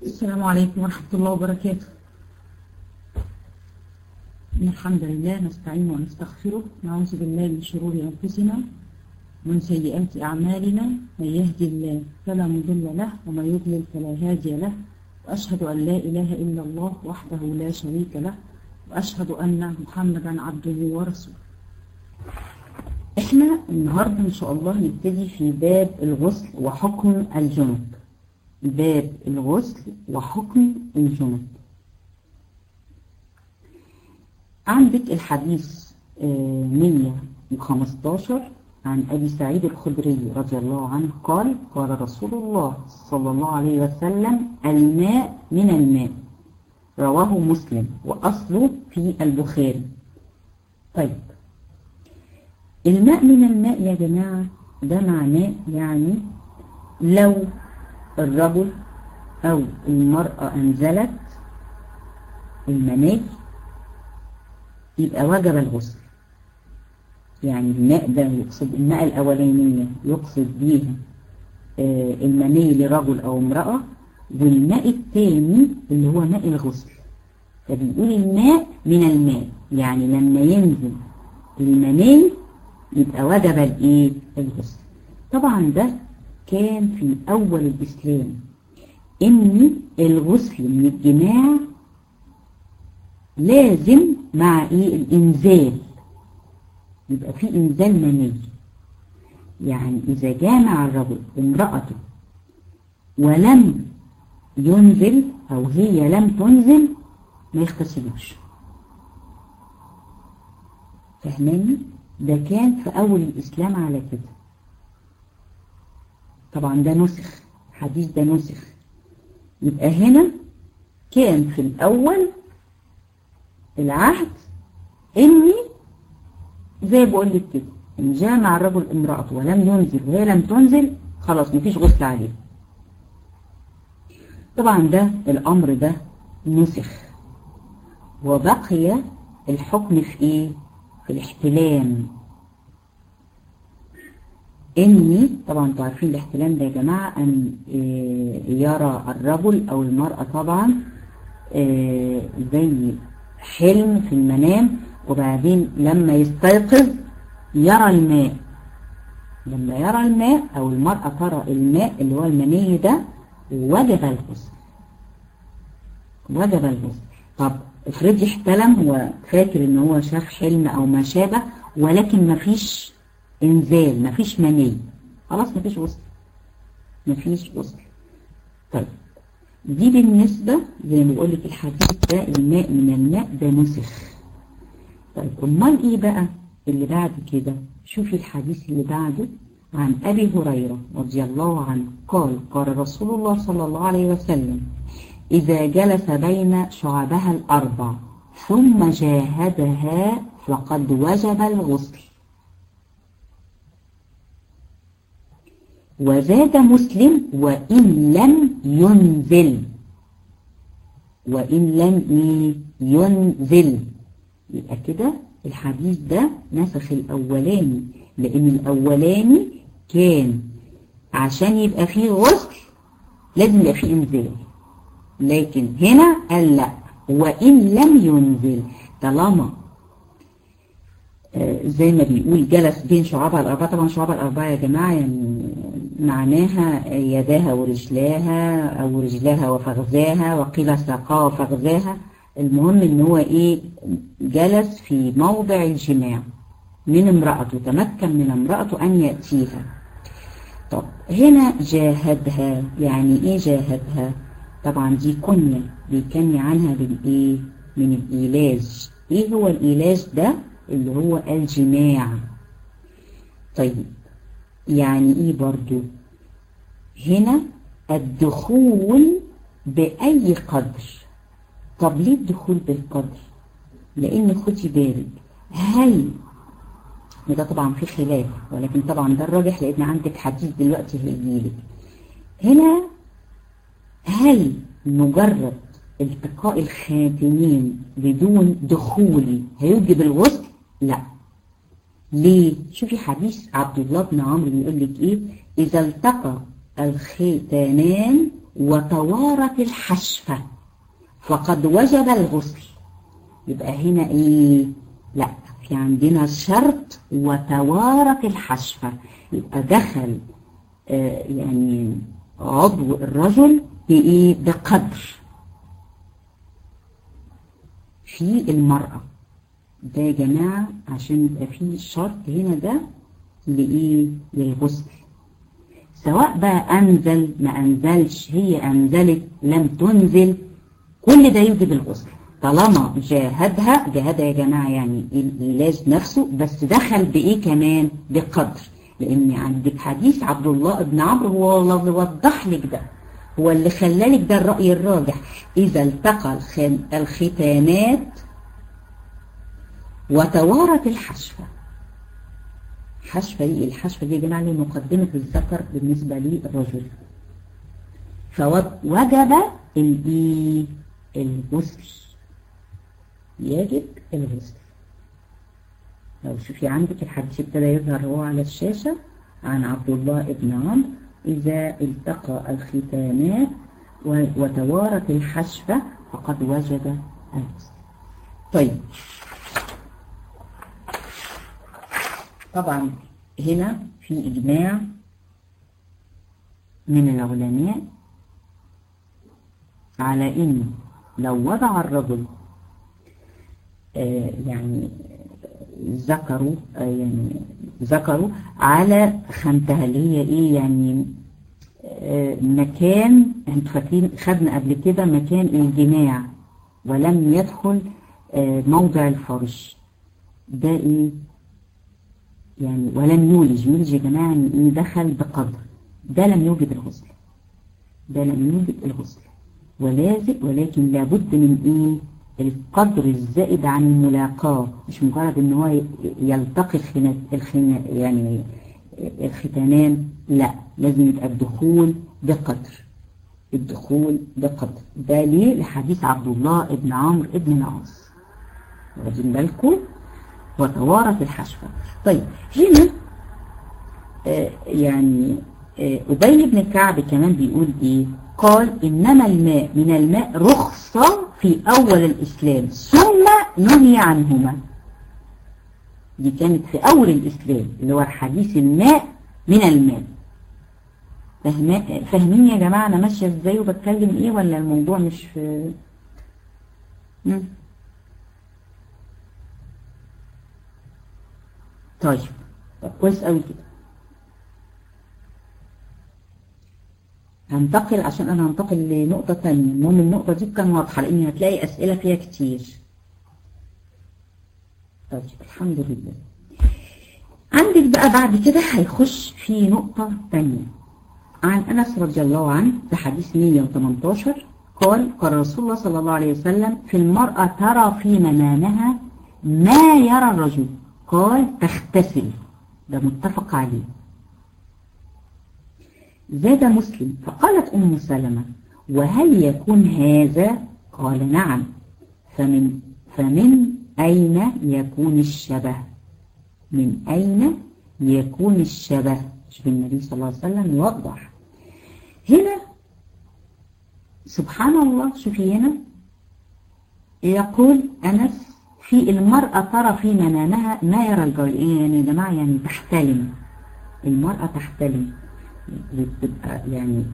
السلام عليكم ورحمة الله وبركاته إن الحمد لله نستعين ونستغفره نعوذ بالله من شرور أنفسنا ومن سيئات أعمالنا من يهدي الله فلا مضل له ومن يضلل فلا هادي له وأشهد أن لا إله إلا الله وحده لا شريك له وأشهد أن محمدا عبده ورسوله إحنا النهاردة إن شاء الله نبتدي في باب الغسل وحكم الجنب باب الغسل وحكم الجنب عندك الحديث آه، 115 عن أبي سعيد الخدري رضي الله عنه قال قال رسول الله صلى الله عليه وسلم الماء من الماء رواه مسلم وأصله في البخاري طيب الماء من الماء يا جماعة ده معناه يعني لو الرجل أو المرأة أنزلت المني يبقى وجب الغسل يعني الماء ده يقصد الماء الأولانية يقصد بيها آه، المني لرجل أو امرأة والماء الثاني اللي هو ماء الغسل فبيقول الماء من الماء يعني لما ينزل المني يبقى وجب الايه الغسل طبعا ده كان في أول الإسلام إن الغسل من الجماع لازم مع إيه الإنزال يبقى في إنزال مني يعني إذا جامع الرجل امرأته ولم ينزل أو هي لم تنزل ما يغتسلوش فهماني ده كان في أول الإسلام على كده طبعا ده نسخ حديث ده نسخ يبقى هنا كان في الأول العهد إني زي بقول لك كده إن جامع الرجل امرأته ولم ينزل وهي لم تنزل خلاص مفيش غسل عليه طبعا ده الأمر ده نسخ وبقي الحكم في إيه؟ في الاحتلام إني طبعا انتوا عارفين الاحتلام ده يا جماعة أن يرى الرجل أو المرأة طبعا زي حلم في المنام وبعدين لما يستيقظ يرى الماء لما يرى الماء أو المرأة ترى الماء اللي هو المني ده وجب الغسل وجب الغسل طب افرضي احتلم هو فاكر ان هو شاف حلم او ما شابه ولكن مفيش انزال مفيش مني خلاص مفيش غسل مفيش غسل طيب دي بالنسبة زي ما بقول لك الحديث ده الماء من الماء ده نسخ طيب امال ايه بقى اللي بعد كده شوفي الحديث اللي بعده عن ابي هريرة رضي الله عنه قال قال رسول الله صلى الله عليه وسلم إذا جلس بين شعبها الأربع ثم جاهدها فقد وجب الغسل وزاد مسلم وإن لم ينزل وإن لم ينزل يبقى كده الحديث ده نسخ الأولاني لأن الأولاني كان عشان يبقى فيه غسل لازم يبقى فيه انزال لكن هنا قال لا وإن لم ينزل طالما آه زي ما بيقول جلس بين شعابها الأربعة طبعا شعابها الأربعة يا جماعة يعني معناها يداها ورجلاها أو رجلاها وفخذاها وقيل ساقاها وفخذاها المهم ان هو ايه جلس في موضع الجماع من امرأته تمكن من امرأته أن يأتيها طب هنا جاهدها يعني ايه جاهدها طبعا دي كنية بيكني عنها بالايه من الإيلاج ايه هو الإيلاج ده اللي هو الجماع طيب يعني ايه برضو هنا الدخول بأي قدر طب ليه الدخول بالقدر لان خدي بالك هل ده طبعا في خلاف ولكن طبعا ده الراجح لان عندك حديث دلوقتي هيجيلك هنا هل مجرد التقاء الخاتمين بدون دخول هيوجب الغسل لا ليه شوفي حديث عبد الله بن عمرو بيقول لك ايه اذا التقى الختانان وتوارت الحشفة فقد وجب الغسل يبقى هنا ايه لا في عندنا شرط وتوارت الحشفة يبقى دخل آه يعني عضو الرجل بإيه بقدر في المرأة ده يا جماعة عشان يبقى في شرط هنا ده لإيه للغسل سواء بقى أنزل ما أنزلش هي أنزلت لم تنزل كل ده يوجب الغسل طالما جاهدها جاهدها يا جماعة يعني العلاج نفسه بس دخل بإيه كمان بقدر لأن عندك حديث عبد الله بن عمرو هو اللي وضح لك ده هو اللي خلالك ده الرأي الراجح إذا التقى الختانات وتوارت الحشفة الحشفة دي الحشفة دي يا جماعة اللي مقدمة الذكر بالنسبة للرجل فوجب الايه الغسل يجب الغسل لو شوفي عندك الحديث ابتدى يظهر هو على الشاشة عن عبد الله بن عمرو إذا التقى الختانات وتوارت الحشفة فقد وجب الغسل طيب طبعا هنا في إجماع من العلماء على إن لو وضع الرجل آه يعني ذكروا آه يعني ذكروا على خمتها اللي هي ايه يعني آه مكان انتوا فاكرين خدنا قبل كده مكان الجماع ولم يدخل موضع الفرش ده ايه يعني ولم يولج يولج يا جماعه يعني دخل بقدر ده لم يوجد الغسل ده لم يوجد الغسل ولازم ولكن لابد من ايه القدر الزائد عن الملاقاة مش مجرد ان هو يلتقي الخنا الخنا يعني الختانان لا لازم يبقى الدخول بقدر الدخول بقدر ده ليه لحديث عبد الله ابن عمرو ابن العاص واخدين بالكم وتوارث الحشفة طيب هنا آه يعني آه أبي بن كعب كمان بيقول إيه قال إنما الماء من الماء رخصة في أول الإسلام ثم نهي عنهما دي كانت في أول الإسلام اللي هو حديث الماء من الماء فاهمين يا جماعة أنا ماشية إزاي وبتكلم إيه ولا الموضوع مش في مم. طيب كويس قوي كده هنتقل عشان انا هنتقل لنقطة تانية المهم النقطة دي كان واضحة لان هتلاقي اسئلة فيها كتير طيب الحمد لله عندك بقى بعد كده هيخش في نقطة تانية عن انس رضي الله عنه في حديث 118 قال قال رسول الله صلى الله عليه وسلم في المرأة ترى في منامها ما يرى الرجل قال تغتسل ده متفق عليه زاد مسلم فقالت أم سلمة وهل يكون هذا قال نعم فمن فمن أين يكون الشبه من أين يكون الشبه شوف النبي صلى الله عليه وسلم يوضح هنا سبحان الله شوفي هنا يقول أنس في المرأة ترى في منامها ما يرى الجوال إيه يعني يا جماعة يعني تحتلم المرأة تحتلم بتبقى يعني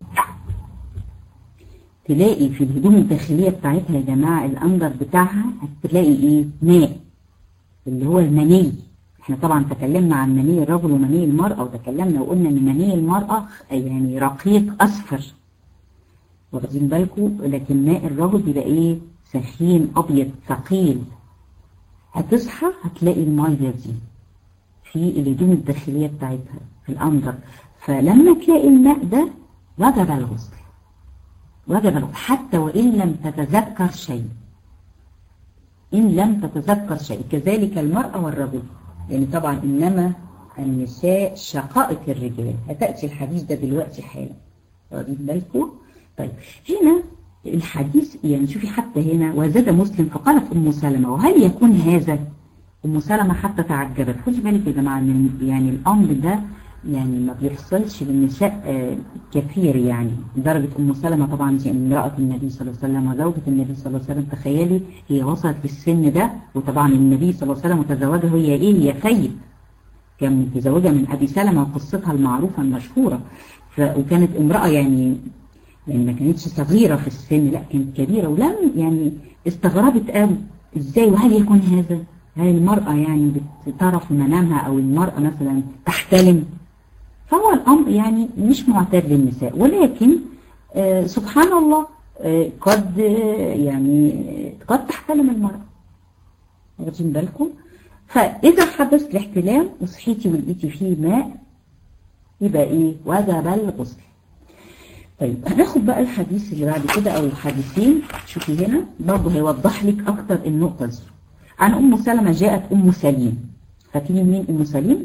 تلاقي في الهدوم الداخلية بتاعتها يا جماعة الأندر بتاعها هتلاقي إيه ماء اللي هو المني احنا طبعا تكلمنا عن مني الرجل ومني المرأة وتكلمنا وقلنا ان مني المرأة يعني رقيق أصفر واخدين بالكم لكن ماء الرجل بيبقى ايه سخين أبيض ثقيل هتصحى هتلاقي المية دي في الهدوم الداخلية بتاعتها في الأندر فلما تلاقي الماء ده وجب الغسل وجب الغسل حتى وإن لم تتذكر شيء إن لم تتذكر شيء كذلك المرأة والرجل يعني طبعا إنما النساء شقائق الرجال هتأتي الحديث ده دلوقتي حالا واخدين بالكم طيب هنا الحديث يعني شوفي حتى هنا وزاد مسلم فقالت أم سلمة وهل يكون هذا أم سلمة حتى تعجبت خدي بالك يا جماعة يعني الأمر ده يعني ما بيحصلش للنساء كثير يعني درجة أم سلمة طبعا دي امرأة النبي صلى الله عليه وسلم وزوجة النبي صلى الله عليه وسلم تخيلي هي وصلت للسن ده وطبعا النبي صلى الله عليه وسلم متزوجها هي ايه هي سيد كان متزوجة من أبي سلمة وقصتها المعروفة المشهورة ف... وكانت امرأة يعني يعني ما كانتش صغيرة في السن لا كانت كبيرة ولم يعني استغربت قوي ازاي وهل يكون هذا هل المرأة يعني بترى في منامها او المرأة مثلا تحتلم فهو الامر يعني مش معتاد للنساء ولكن آه سبحان الله آه قد آه يعني قد تحتلم المرأة واخدين بالكم فاذا حدث الاحتلام وصحيتي ولقيتي فيه ماء يبقى ايه وجب الغسل طيب هناخد بقى الحديث اللي بعد كده او الحديثين شوفي هنا برضه هيوضح لك اكتر النقطة دي عن ام سلمة جاءت ام سليم فاكرين مين ام سليم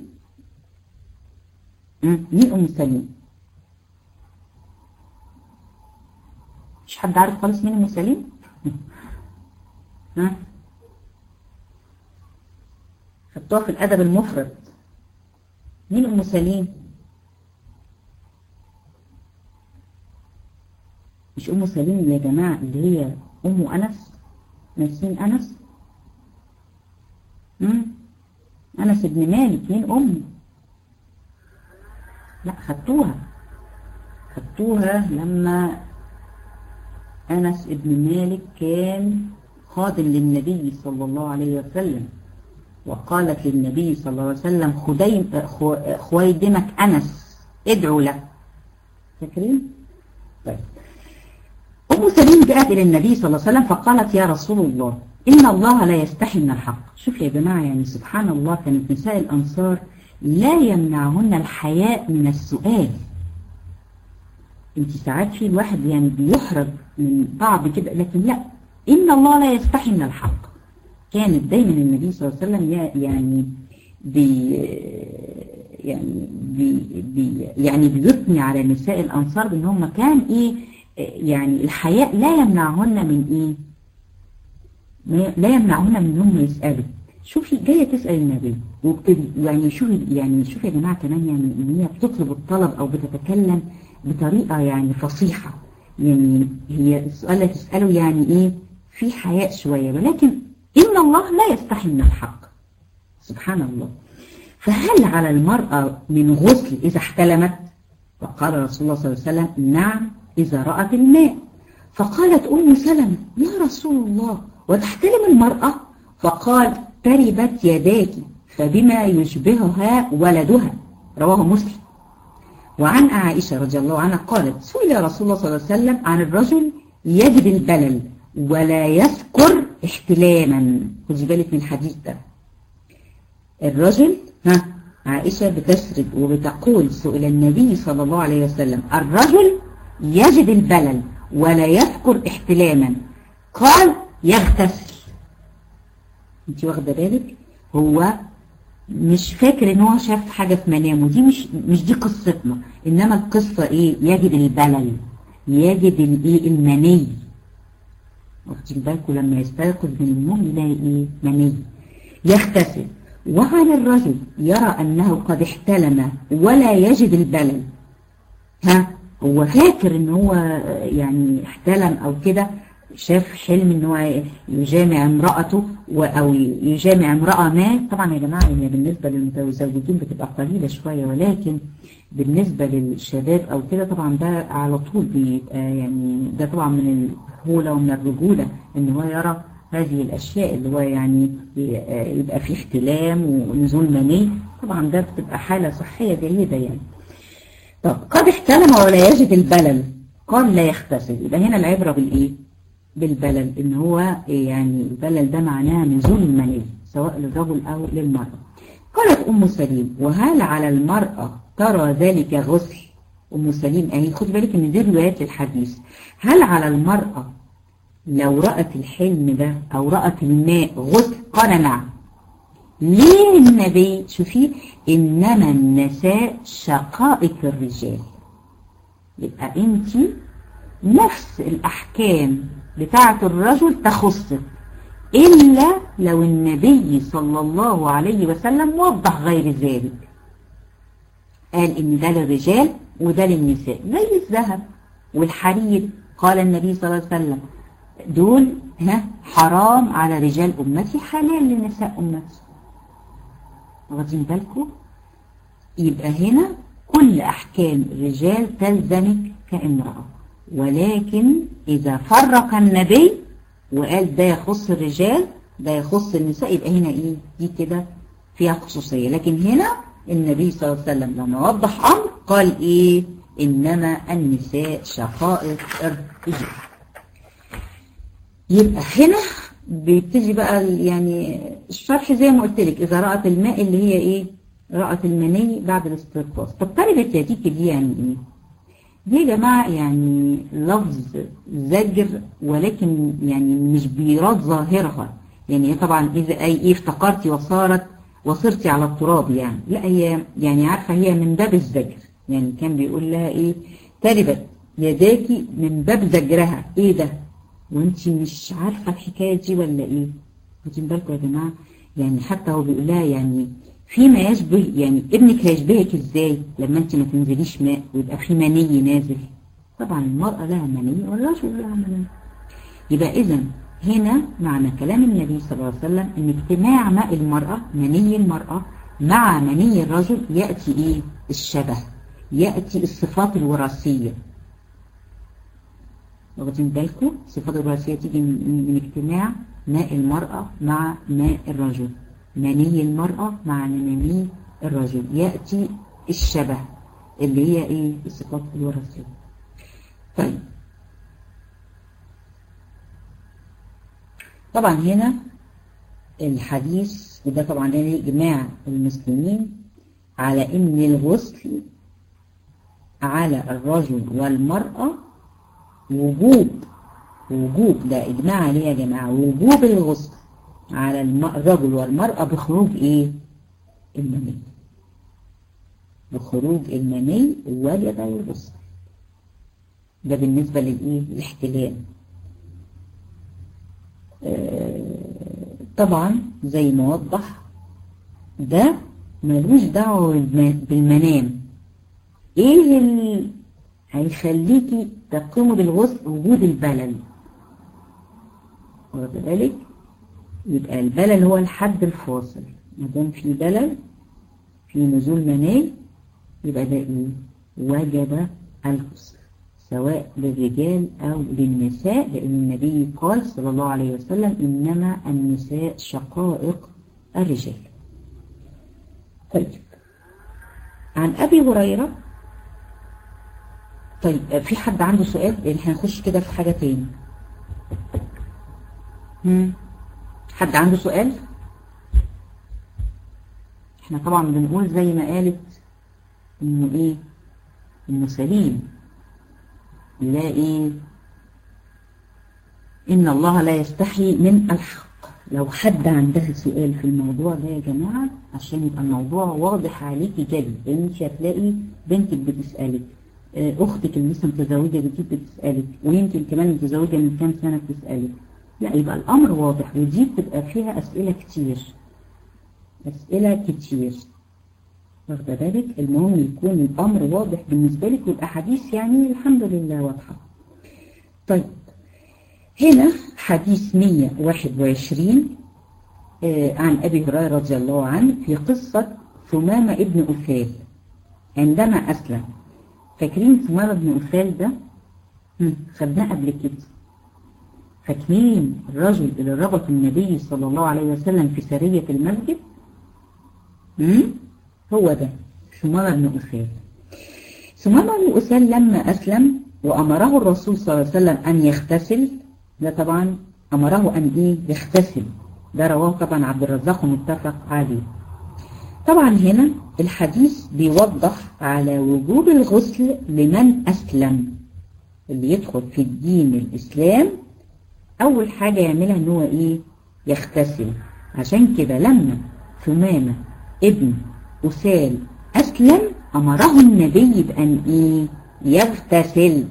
مين ام سليم مش حد عارف خالص مين ام سليم ها خدتوها في الادب المفرد مين ام سليم مش أم سليم يا جماعة اللي هي أم أنس ناسين أنس مم. أنس ابن مالك مين أم لا خدتوها خدتوها لما أنس ابن مالك كان خادم للنبي صلى الله عليه وسلم وقالت للنبي صلى الله عليه وسلم خديم خويدمك أنس ادعوا له فاكرين؟ طيب أم سليم جاءت إلى النبي صلى الله عليه وسلم فقالت يا رسول الله إن الله لا يستحي من الحق شوف يا جماعة يعني سبحان الله كانت نساء الأنصار لا يمنعهن الحياء من السؤال انت ساعات في الواحد يعني بيحرج من بعض كده لكن لا إن الله لا يستحي من الحق كانت دايما النبي صلى الله عليه وسلم يعني بي يعني بي بي يعني بيثني على نساء الأنصار بأن هم كان إيه يعني الحياء لا يمنعهن من ايه لا يمنعهن من انهم يسألوا شوفي جاية تسأل النبي يعني شوفي يعني شوفي يا جماعة كمان يعني ان هي بتطلب الطلب او بتتكلم بطريقة يعني فصيحة يعني هي السؤال اللي تسأله يعني ايه في حياء شوية ولكن ان الله لا يستحي من الحق سبحان الله فهل على المرأة من غسل اذا احتلمت وقال رسول الله صلى الله عليه وسلم نعم إذا رأت الماء فقالت أم سلمة يا رسول الله وتحتلم المرأة فقال تربت يداك فبما يشبهها ولدها رواه مسلم وعن عائشة رضي الله عنها قالت سئل رسول الله صلى الله عليه وسلم عن الرجل يجد البلل ولا يذكر احتلاما خدي بالك من الحديث ده الرجل ها عائشة بتسرد وبتقول سئل النبي صلى الله عليه وسلم الرجل يجد البلل ولا يذكر احتلاما قال يغتسل انت واخده بالك هو مش فاكر ان هو شاف حاجة في منامه دي مش مش دي قصتنا انما القصة ايه يجد البلل يجد الايه المني واخدين بالكم لما يستيقظ من النوم يلاقي ايه مني يغتسل وعن الرجل يرى انه قد احتلم ولا يجد البلل ها هو فاكر ان هو يعني احتلم او كده شاف حلم ان هو يجامع امرأته او يجامع امرأة ما طبعا يا جماعة هي بالنسبة للمتزوجين بتبقى قليلة شوية ولكن بالنسبة للشباب او كده طبعا ده على طول بيبقى يعني ده طبعا من الهولة ومن الرجولة ان هو يرى هذه الاشياء اللي هو يعني يبقى فيه احتلام ونزول مني طبعا ده بتبقى حالة صحية جيدة يعني طب قد احتلم ولا يجد البلل قال لا يغتسل يبقى هنا العبرة بالايه بالبلل ان هو يعني البلل ده معناها نزول المني سواء للرجل او للمرأة قالت ام سليم وهل على المرأة ترى ذلك غسل ام سليم اهي خد بالك ان دي روايات الحديث هل على المرأة لو رأت الحلم ده او رأت الماء غسل قال نعم ليه النبي شوفي إنما النساء شقائق الرجال يبقى انت نفس الأحكام بتاعة الرجل تخصك إلا لو النبي صلى الله عليه وسلم وضح غير ذلك قال ان ده للرجال وده للنساء زي الذهب والحرير قال النبي صلى الله عليه وسلم دول ها حرام على رجال امتي حلال لنساء امتي واخدين بالكم يبقى هنا كل احكام الرجال تلزمك كامراه ولكن اذا فرق النبي وقال ده يخص الرجال ده يخص النساء يبقى هنا ايه دي كده فيها خصوصية لكن هنا النبي صلى الله عليه وسلم لما وضح امر قال ايه انما النساء شقائق الرجال يبقى هنا بيبتدي بقى يعني الشرح زي ما قلت لك اذا رأت الماء اللي هي ايه رأت المني بعد الاستيقاظ طب طلبت ياتيك دي يعني ايه دي يا جماعة يعني لفظ زجر ولكن يعني مش بيراد ظاهرها يعني طبعا إذا أي إيه افتقرتي وصارت وصرتي على التراب يعني لا هي يعني عارفة هي من باب الزجر يعني كان بيقول لها إيه تربت يداكي من باب زجرها إيه ده وانت مش عارفة الحكاية دي ولا إيه واخدين بالكم يا جماعة يعني حتى هو بيقول لها يعني فيما يشبه يعني ابنك هيشبهك ازاي لما انت ما تنزليش ماء ويبقى في مني نازل طبعا المرأة لها مني والرجل لها مني يبقى اذا هنا معنى كلام النبي صلى الله عليه وسلم ان اجتماع ماء المرأة مني المرأة مع مني الرجل يأتي ايه الشبه يأتي الصفات الوراثية واخدين بالكم الصفات الوراثية تيجي من, من اجتماع ماء المرأة مع ماء الرجل مني المرأة مع مني الرجل يأتي الشبه اللي هي ايه الصفات الوراثية طيب طبعا هنا الحديث وده طبعا ده إجماع المسلمين على إن الغسل على الرجل والمرأة وجوب وجوب ده إجماع عليه يا جماعة وجوب الغسل على الرجل والمرأة بخروج إيه؟ المني بخروج المني وجب الغسل ده بالنسبة للإيه؟ الاحتلال طبعا زي ما وضح ده ملوش دعوة بالمنام ايه اللي هيخليكي تقومي بالغسل وجود البلل واخد بالك يبقى البلل هو الحد الفاصل ما دام في بلل في نزول مني يبقى ده ايه وجب الغسل سواء للرجال أو للنساء لأن النبي قال صلى الله عليه وسلم إنما النساء شقائق الرجال طيب عن أبي هريرة طيب في حد عنده سؤال لأن هنخش كده في حاجة تاني هم. حد عنده سؤال احنا طبعا بنقول زي ما قالت انه ايه انه سليم لا ايه ان الله لا يستحي من الحق لو حد عندها سؤال في الموضوع ده يا جماعة عشان يبقى الموضوع واضح عليكي جدا لان انت هتلاقي بنتك بتسألك اختك اللي لسه متزوجة بتجيب بتسألك ويمكن كمان متزوجة من كام سنة بتسألك لا يبقى الامر واضح ودي بتبقى فيها اسئلة كتير اسئلة كتير واخده بالك المهم يكون الامر واضح بالنسبه لك والاحاديث يعني الحمد لله واضحه طيب هنا حديث 121 آه عن ابي هريره رضي الله عنه في قصه ثمامه ابن أفال عندما اسلم فاكرين ثمامه ابن أفال ده خدناه قبل كده فاكرين الرجل اللي ربط النبي صلى الله عليه وسلم في سريه المسجد امم هو ده ثمامة بن أسال ثمامة بن أسال لما أسلم وأمره الرسول صلى الله عليه وسلم أن يغتسل ده طبعا أمره أن إيه يغتسل ده رواه طبعا عبد الرزاق ومتفق عليه طبعا هنا الحديث بيوضح على وجوب الغسل لمن أسلم اللي يدخل في الدين الإسلام أول حاجة يعملها إن هو إيه يغتسل عشان كده لما ثمامة ابن أسال أسلم أمره النبي بأن إيه يغتسل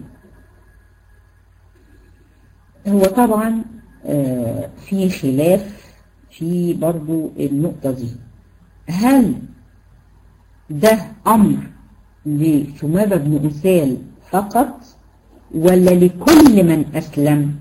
هو طبعا آه في خلاف في برضو النقطة دي هل ده أمر لثمامة بن أسال فقط ولا لكل من أسلم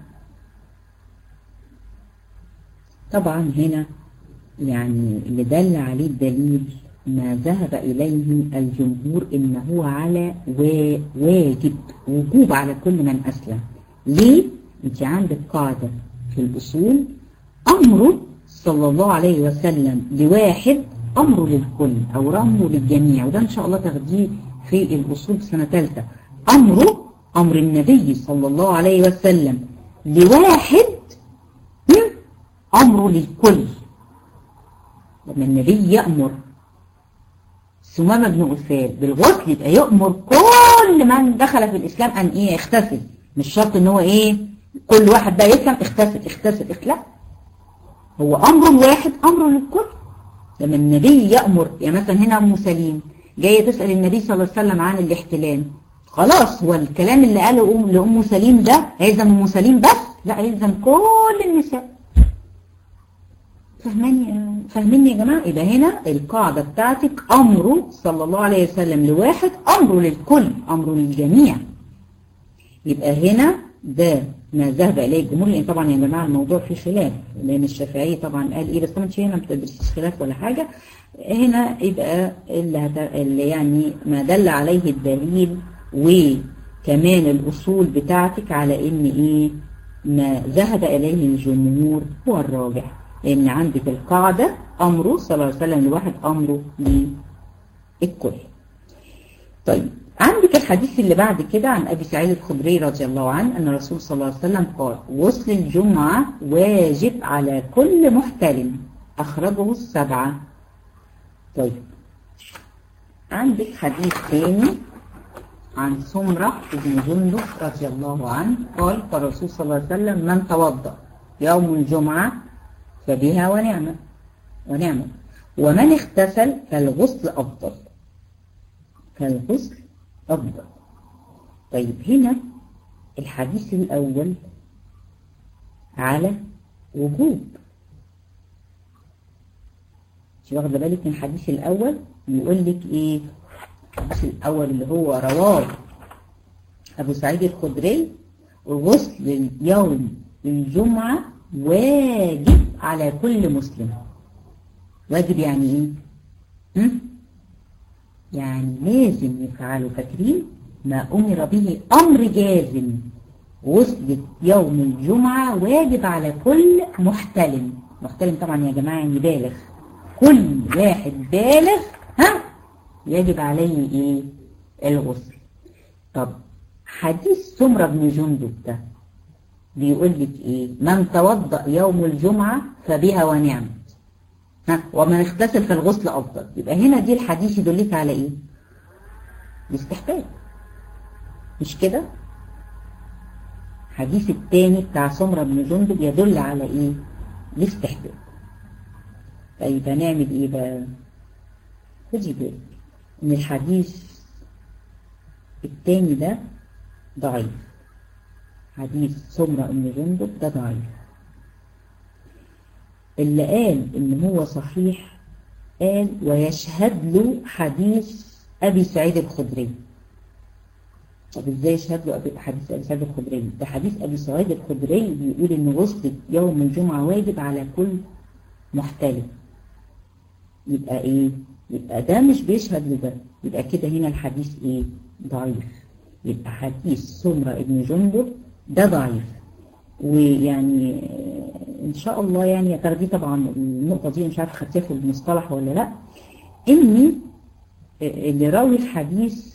طبعا هنا يعني اللي دل عليه الدليل ما ذهب إليه الجمهور إن هو على واجب وجوب على كل من أسلم ليه؟ أنت عندك قاعدة في الأصول أمره صلى الله عليه وسلم لواحد أمره للكل أو رمه للجميع وده إن شاء الله تاخديه في الأصول سنة ثالثة أمره أمر النبي صلى الله عليه وسلم لواحد أمره للكل لما النبي يأمر سمامة بن أسال بالغسل يبقى يأمر كل من دخل في الإسلام أن إيه يغتسل مش شرط إن هو إيه كل واحد بقى يسلم اغتسل اغتسل لا هو أمر واحد أمر للكل لما النبي يأمر يعني مثلا هنا أم سليم جاية تسأل النبي صلى الله عليه وسلم عن الاحتلام خلاص هو الكلام اللي قاله أم لأم سليم ده هيلزم أم سليم بس لا هيلزم كل النساء فاهماني فاهميني يا جماعة يبقى هنا القاعدة بتاعتك أمره صلى الله عليه وسلم لواحد أمره للكل أمره للجميع يبقى هنا ده ما ذهب إليه الجمهور لأن طبعا يا جماعة الموضوع فيه خلاف لأن الشافعي طبعا قال إيه بس طبعا هنا ما بتدرسش خلاف ولا حاجة هنا يبقى اللي, هت... اللي يعني ما دل عليه الدليل وكمان الأصول بتاعتك على إن إيه ما ذهب إليه الجمهور هو الراجح لأن عندك القاعدة أمره صلى الله عليه وسلم لواحد أمره للكل طيب عندك الحديث اللي بعد كده عن أبي سعيد الخدري رضي الله عنه أن الرسول صلى الله عليه وسلم قال غسل الجمعة واجب على كل محتلم أخرجه السبعة طيب عندك حديث ثاني عن سمرة بن جندب رضي الله عنه قال الرسول صلى الله عليه وسلم من توضأ يوم الجمعة فبها ونعمة ونعمة ومن اغتسل فالغسل أفضل فالغسل أفضل طيب هنا الحديث الأول على وجوب مش واخده بالك من الحديث الأول بيقول لك إيه الحديث الأول اللي هو رواه أبو سعيد الخدري وغسل يوم الجمعة واجب على كل مسلم واجب يعني ايه هم؟ يعني لازم يفعلوا فاكرين ما أمر به أمر جازم غسل يوم الجمعة واجب على كل محتلم محتلم طبعا يا جماعة يعني بالغ كل واحد بالغ ها يجب عليه ايه الغسل طب حديث سمرة بن جندب ده بيقول لك ايه من توضأ يوم الجمعة فبها ونعمت ها ومن اغتسل فالغسل افضل يبقى هنا دي الحديث يدلك على ايه الاستحباب مش كده الحديث الثاني بتاع سمرة بن جندب يدل على ايه الاستحباب طيب هنعمل ايه بقى خدي بالك ان الحديث الثاني ده ضعيف حديث سمرة بن جندب ده ضعيف اللي قال ان هو صحيح قال ويشهد له حديث ابي سعيد الخدري طب ازاي يشهد له حديث ابي سعيد الخدري ده حديث ابي سعيد الخدري بيقول ان غسل يوم الجمعة واجب على كل محتلم يبقى ايه يبقى ده مش بيشهد لده يبقى كده هنا الحديث ايه ضعيف يبقى حديث سمرة ابن جندب ده ضعيف ويعني ان شاء الله يعني تاخدي طبعا النقطة دي مش عارف خدتيها في المصطلح ولا لا ان اللي راوي الحديث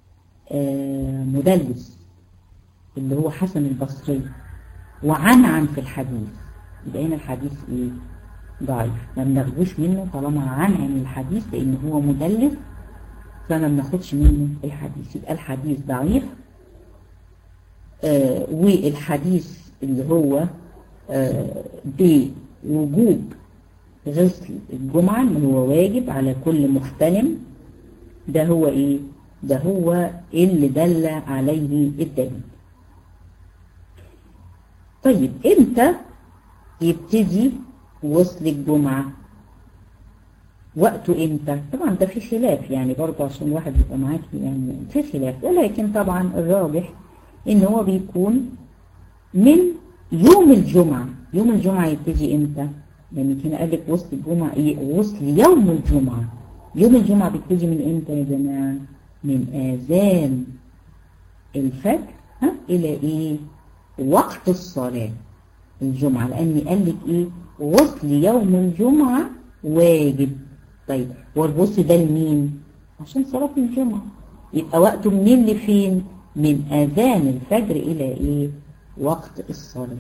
مدلس اللي هو حسن البصري وعنعن في الحديث يبقى هنا الحديث ايه ضعيف ما بناخدوش منه طالما عنعن الحديث لان هو مدلس فما بناخدش منه الحديث يبقى الحديث ضعيف آه والحديث اللي هو آه بوجوب غسل الجمعة اللي هو واجب على كل محتلم ده هو ايه ده هو اللي دل عليه الدليل طيب امتى يبتدي غسل الجمعة وقته امتى طبعا ده في خلاف يعني برضه عشان الواحد يبقى معاك يعني في خلاف ولكن طبعا الراجح ان هو بيكون من يوم الجمعة يوم الجمعة يبتدي امتى يعني كان قال لك وسط الجمعة ايه وسط يوم الجمعة يوم الجمعة بيبتدي من امتى يا جماعة من اذان الفجر ها الى ايه وقت الصلاة الجمعة لاني قال لك ايه غسل يوم الجمعة واجب طيب والغسل ده لمين عشان صلاة الجمعة يبقى وقته منين لفين من اذان الفجر الى ايه وقت الصلاة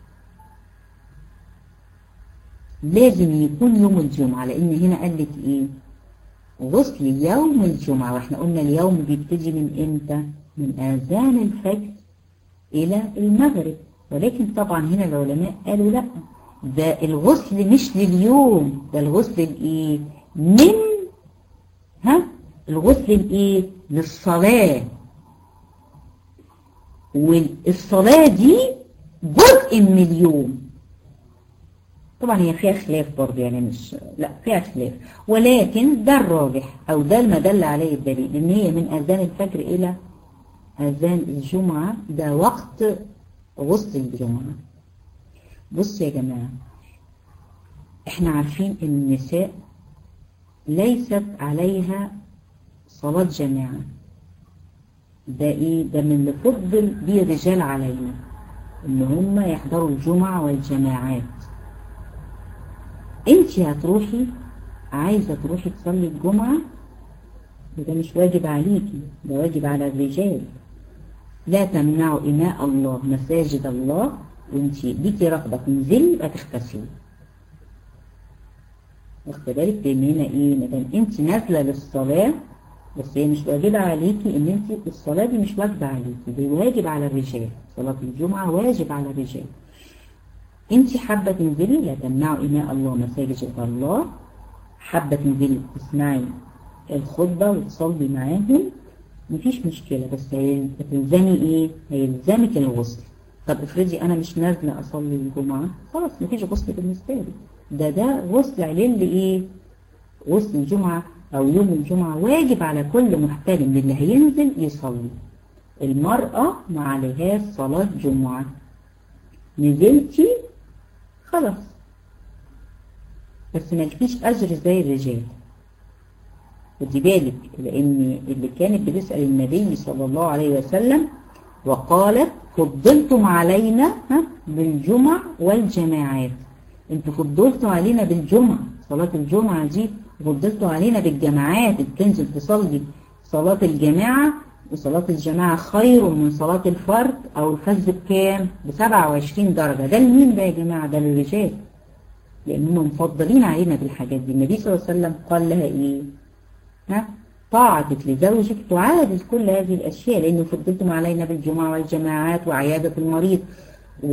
لازم يكون يوم الجمعة لان هنا قال لك ايه غسل يوم الجمعة واحنا قلنا اليوم بيبتدي من امتى من اذان الفجر الى المغرب ولكن طبعا هنا العلماء قالوا لا ده الغسل مش لليوم ده الغسل الايه من ها الغسل الايه للصلاة والصلاة دي جزء من اليوم طبعا هي فيها خلاف برضه يعني مش لا فيها خلاف ولكن ده الراجح او ده ما دل عليه الدليل ان هي من اذان الفجر الى اذان الجمعة ده وقت غسل الجمعة بص يا جماعة احنا عارفين ان النساء ليست عليها صلاة جماعة ده ايه ده من اللي فضل بيه الرجال علينا ان هم يحضروا الجمعة والجماعات انت هتروحي عايزة تروحي تصلي الجمعة وده مش واجب عليكي ده واجب على الرجال لا تمنعوا إماء الله مساجد الله وانت ليكي رغبة تنزلي يبقى تغتسلي واخد بالك لان هنا ايه مادام انت نازله للصلاه بس هي مش واجبه عليكي ان انت الصلاه دي مش واجبه عليكي دي واجب على الرجال صلاه الجمعه واجب على الرجال انت حابه تنزلي لا تمنعوا إماء الله مساجد الله حابه تنزلي تسمعي الخطبه وتصلي معاهم مفيش مشكله بس هتلزمي ايه هيلزمك الغسل طب افرضي انا مش نازله اصلي الجمعه خلاص مفيش غسل بالنسبه لي ده ده غسل عليه ايه غسل الجمعه او يوم الجمعه واجب على كل محترم اللي هينزل يصلي المراه ما عليهاش صلاه جمعه نزلتي خلاص بس مالكيش اجر زي الرجال خدي بالك لان اللي كانت بتسال النبي صلى الله عليه وسلم وقالت فضلتم علينا بالجمع والجماعات انتوا فضلتوا علينا بالجمعة صلاة الجمعة دي فضلتوا علينا بالجماعات بتنزل تصلي صلاة الجماعة وصلاة الجماعة خير من صلاة الفرد او الفز بكام ب 27 درجة ده لمين بقى يا جماعة ده للرجال لانهم مفضلين علينا بالحاجات دي النبي صلى الله عليه وسلم قال لها ايه ها طاعتك لزوجك تعادل كل هذه الأشياء لأنه فضلتم علينا بالجمعة والجماعات وعيادة المريض و...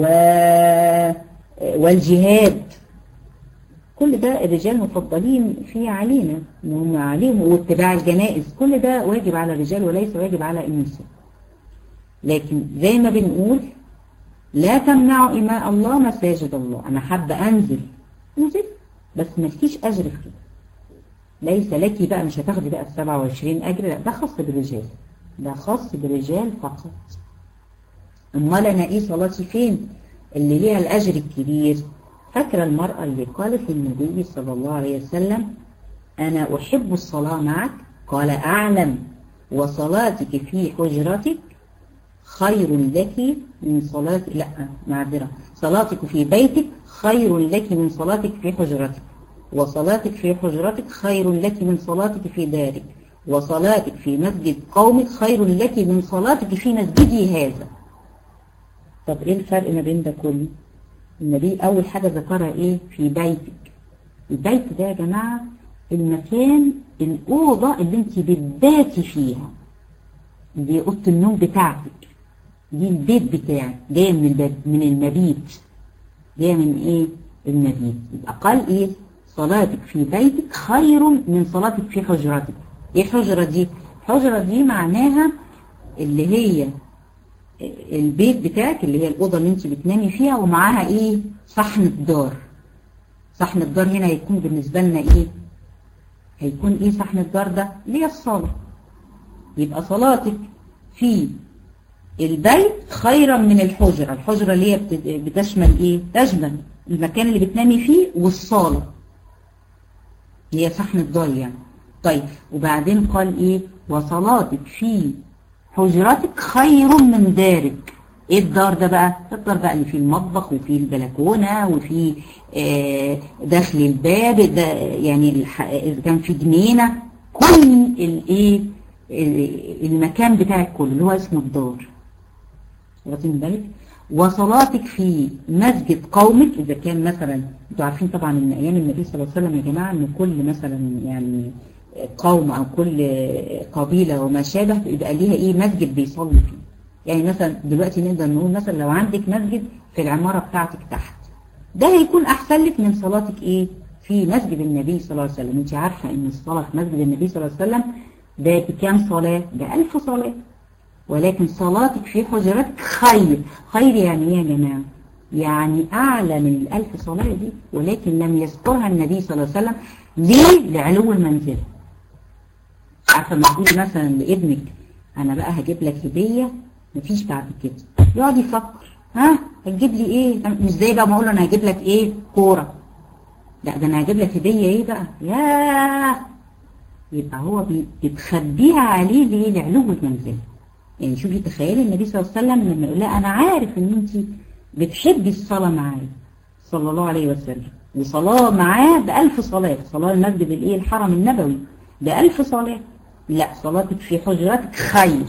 والجهاد كل ده الرجال مفضلين فيه علينا ان هم عليهم واتباع الجنائز كل ده واجب على الرجال وليس واجب على النساء لكن زي ما بنقول لا تمنعوا إماء الله مساجد الله أنا حابة أنزل انزل بس ما فيش أجر في كده ليس لك بقى مش هتاخدي بقى ال 27 أجر لا ده خاص بالرجال ده خاص بالرجال فقط أمال أنا إيه صلاتي فين اللي ليها الأجر الكبير فاكرة المرأة اللي قالت للنبي صلى الله عليه وسلم أنا أحب الصلاة معك قال أعلم وصلاتك في حجرتك خير لك من صلاة لا معذرة صلاتك في بيتك خير لك من صلاتك في حجرتك وصلاتك في حجرتك خير لك من صلاتك في دارك وصلاتك في مسجد قومك خير لك من صلاتك في مسجدي هذا طب ايه الفرق ما بين ده كله النبي اول حاجة ذكرها ايه في بيتك البيت ده يا جماعة المكان الأوضة اللي انت بتباتي فيها دي أوضة النوم بتاعتك دي البيت بتاعك جاية من البيت من المبيت جاية من ايه المبيت يبقى قال ايه صلاتك في بيتك خير من صلاتك في حجرتك ايه الحجرة دي الحجرة دي معناها اللي هي البيت بتاعك اللي هي الأوضة اللي انت بتنامي فيها ومعاها ايه صحن الدار صحن الدار هنا يكون بالنسبة لنا ايه هيكون ايه صحن الدار ده اللي هي الصلاة يبقى صلاتك في البيت خيرا من الحجرة الحجرة اللي هي بتشمل ايه تشمل المكان اللي بتنامي فيه والصالة هي صحن الدار يعني طيب وبعدين قال ايه وصلاتك في حجرتك خير من دارك ايه الدار ده بقى الدار بقى اللي فيه المطبخ وفيه البلكونة وفيه آه داخل الباب ده يعني اذا كان في جنينة كل الايه المكان بتاعك كله اللي هو اسمه الدار واخدين بالك وصلاتك في مسجد قومك اذا كان مثلا انتوا عارفين طبعا ان ايام النبي صلى الله عليه وسلم يا جماعه ان كل مثلا يعني قوم او كل قبيله وما شابه يبقى ليها ايه مسجد بيصلي فيه يعني مثلا دلوقتي نقدر نقول مثلا لو عندك مسجد في العماره بتاعتك تحت ده هيكون احسن لك من صلاتك ايه في مسجد النبي صلى الله عليه وسلم انت عارفه ان الصلاه في مسجد النبي صلى الله عليه وسلم ده بكام صلاه ده 1000 صلاه ولكن صلاتك في حجرتك خير خير يعني ايه يا جماعه يعني اعلى من الالف صلاه دي ولكن لم يذكرها النبي صلى الله عليه وسلم ليه لعلو المنزله عارفه لما تقولي مثلا لابنك انا بقى هجيب لك هديه مفيش بعد كده يقعد يفكر ها هتجيب لي ايه مش زي بقى ما اقول له انا هجيب لك ايه كوره لا ده انا هجيب لك هديه ايه بقى ياه يبقى هو بتخبيها عليه ليه لعلو المنزله يعني شوفي تخيلي النبي صلى الله عليه وسلم لما يقول لها انا عارف ان انت بتحبي الصلاه معايا صلى الله عليه وسلم وصلاه معاه بألف صلاه صلاه المسجد الايه الحرم النبوي بألف صلاه لا صلاتك في حجرتك خير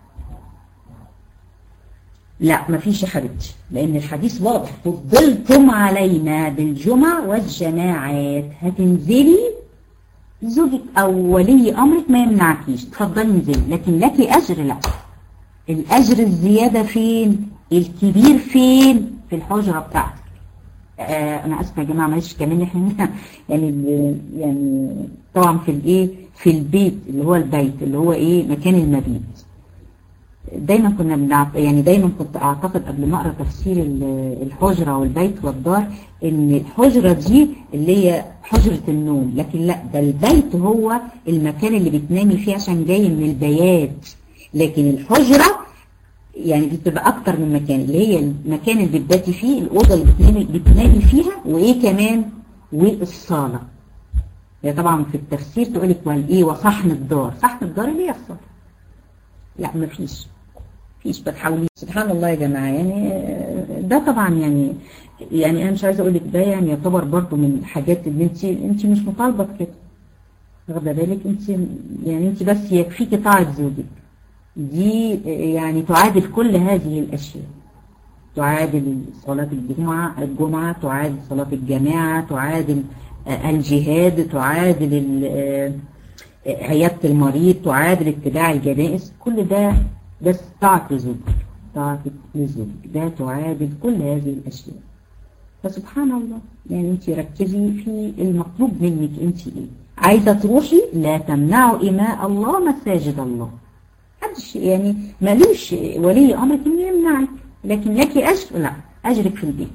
لا مفيش يا حبيبتي لان الحديث واضح فضلتم علينا بالجمع والجماعات هتنزلي زوجك او ولي امرك ما يمنعكيش تفضلي انزلي لكن لك اجر لا الاجر الزياده فين الكبير فين في الحجره بتاعتك آه انا اسفه يا جماعه معلش كمان احنا يعني يعني طبعا في الايه في البيت اللي هو البيت اللي هو ايه مكان المبيت دايما كنا بنعط... يعني دايما كنت اعتقد قبل ما اقرا تفسير الحجره والبيت والدار ان الحجره دي اللي هي حجره النوم لكن لا ده البيت هو المكان اللي بتنامي فيه عشان جاي من البيات لكن الحجره يعني دي بتبقى اكتر من مكان اللي هي المكان اللي بتباتي فيه الاوضه اللي بتنامي بتنامي فيها وايه كمان والصاله هي طبعا في التفسير تقول لك والايه وصحن الدار صحن الدار اللي هي الصاله لا مفيش مفيش بتحاولي سبحان الله يا جماعه يعني ده طبعا يعني يعني انا مش عايزه اقول لك ده يعني يعتبر برضه من الحاجات اللي انت انت مش مطالبه بكده واخده بالك انت يعني انت بس يكفيكي طاعه زوجك دي يعني تعادل كل هذه الاشياء تعادل صلاة الجمعة الجمعة تعادل صلاة الجماعة تعادل الجهاد تعادل عيادة المريض تعادل اتباع الجنائز كل ده بس طاعة لزوجك طاعة لزوجك ده تعادل كل هذه الأشياء فسبحان الله يعني انت ركزي في المطلوب منك انت ايه عايزة تروحي لا تمنعوا إماء الله مساجد الله محدش يعني مالوش ولي أمرك إنه يمنعك لكن لك أجر لا أجرك في البيت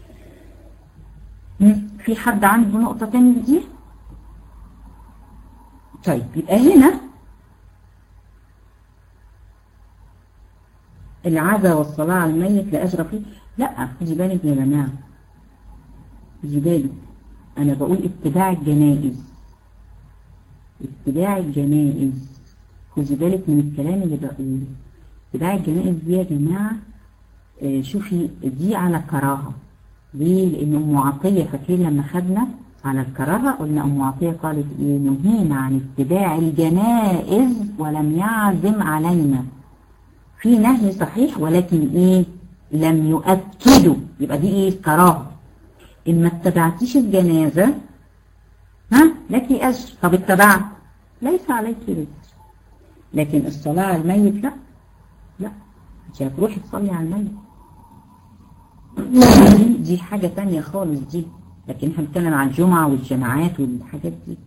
في حد عنده نقطة تانية دي طيب يبقى هنا العزاء والصلاة على الميت لا أجر فيه لا خدي بالك يا جماعة خدي بالك أنا بقول اتباع الجنائز اتباع الجنائز خدي بالك من الكلام اللي بقوله اتباع الجنائز دي يا جماعة اه شوفي دي على كراهة ليه؟ لأن أم عطية فاكرين لما خدنا على الكراهة قلنا أم عطية قالت إيه نهينا عن اتباع الجنائز ولم يعزم علينا في نهي صحيح ولكن ايه لم يؤكدوا يبقى دي ايه كراهه ان ما اتبعتيش الجنازه ها لك اجر طب اتبعت ليس عليك رزق لكن الصلاه على الميت لا لا انت هتروحي تصلي على الميت دي حاجه ثانيه خالص دي لكن احنا بنتكلم عن الجمعه والجماعات والحاجات دي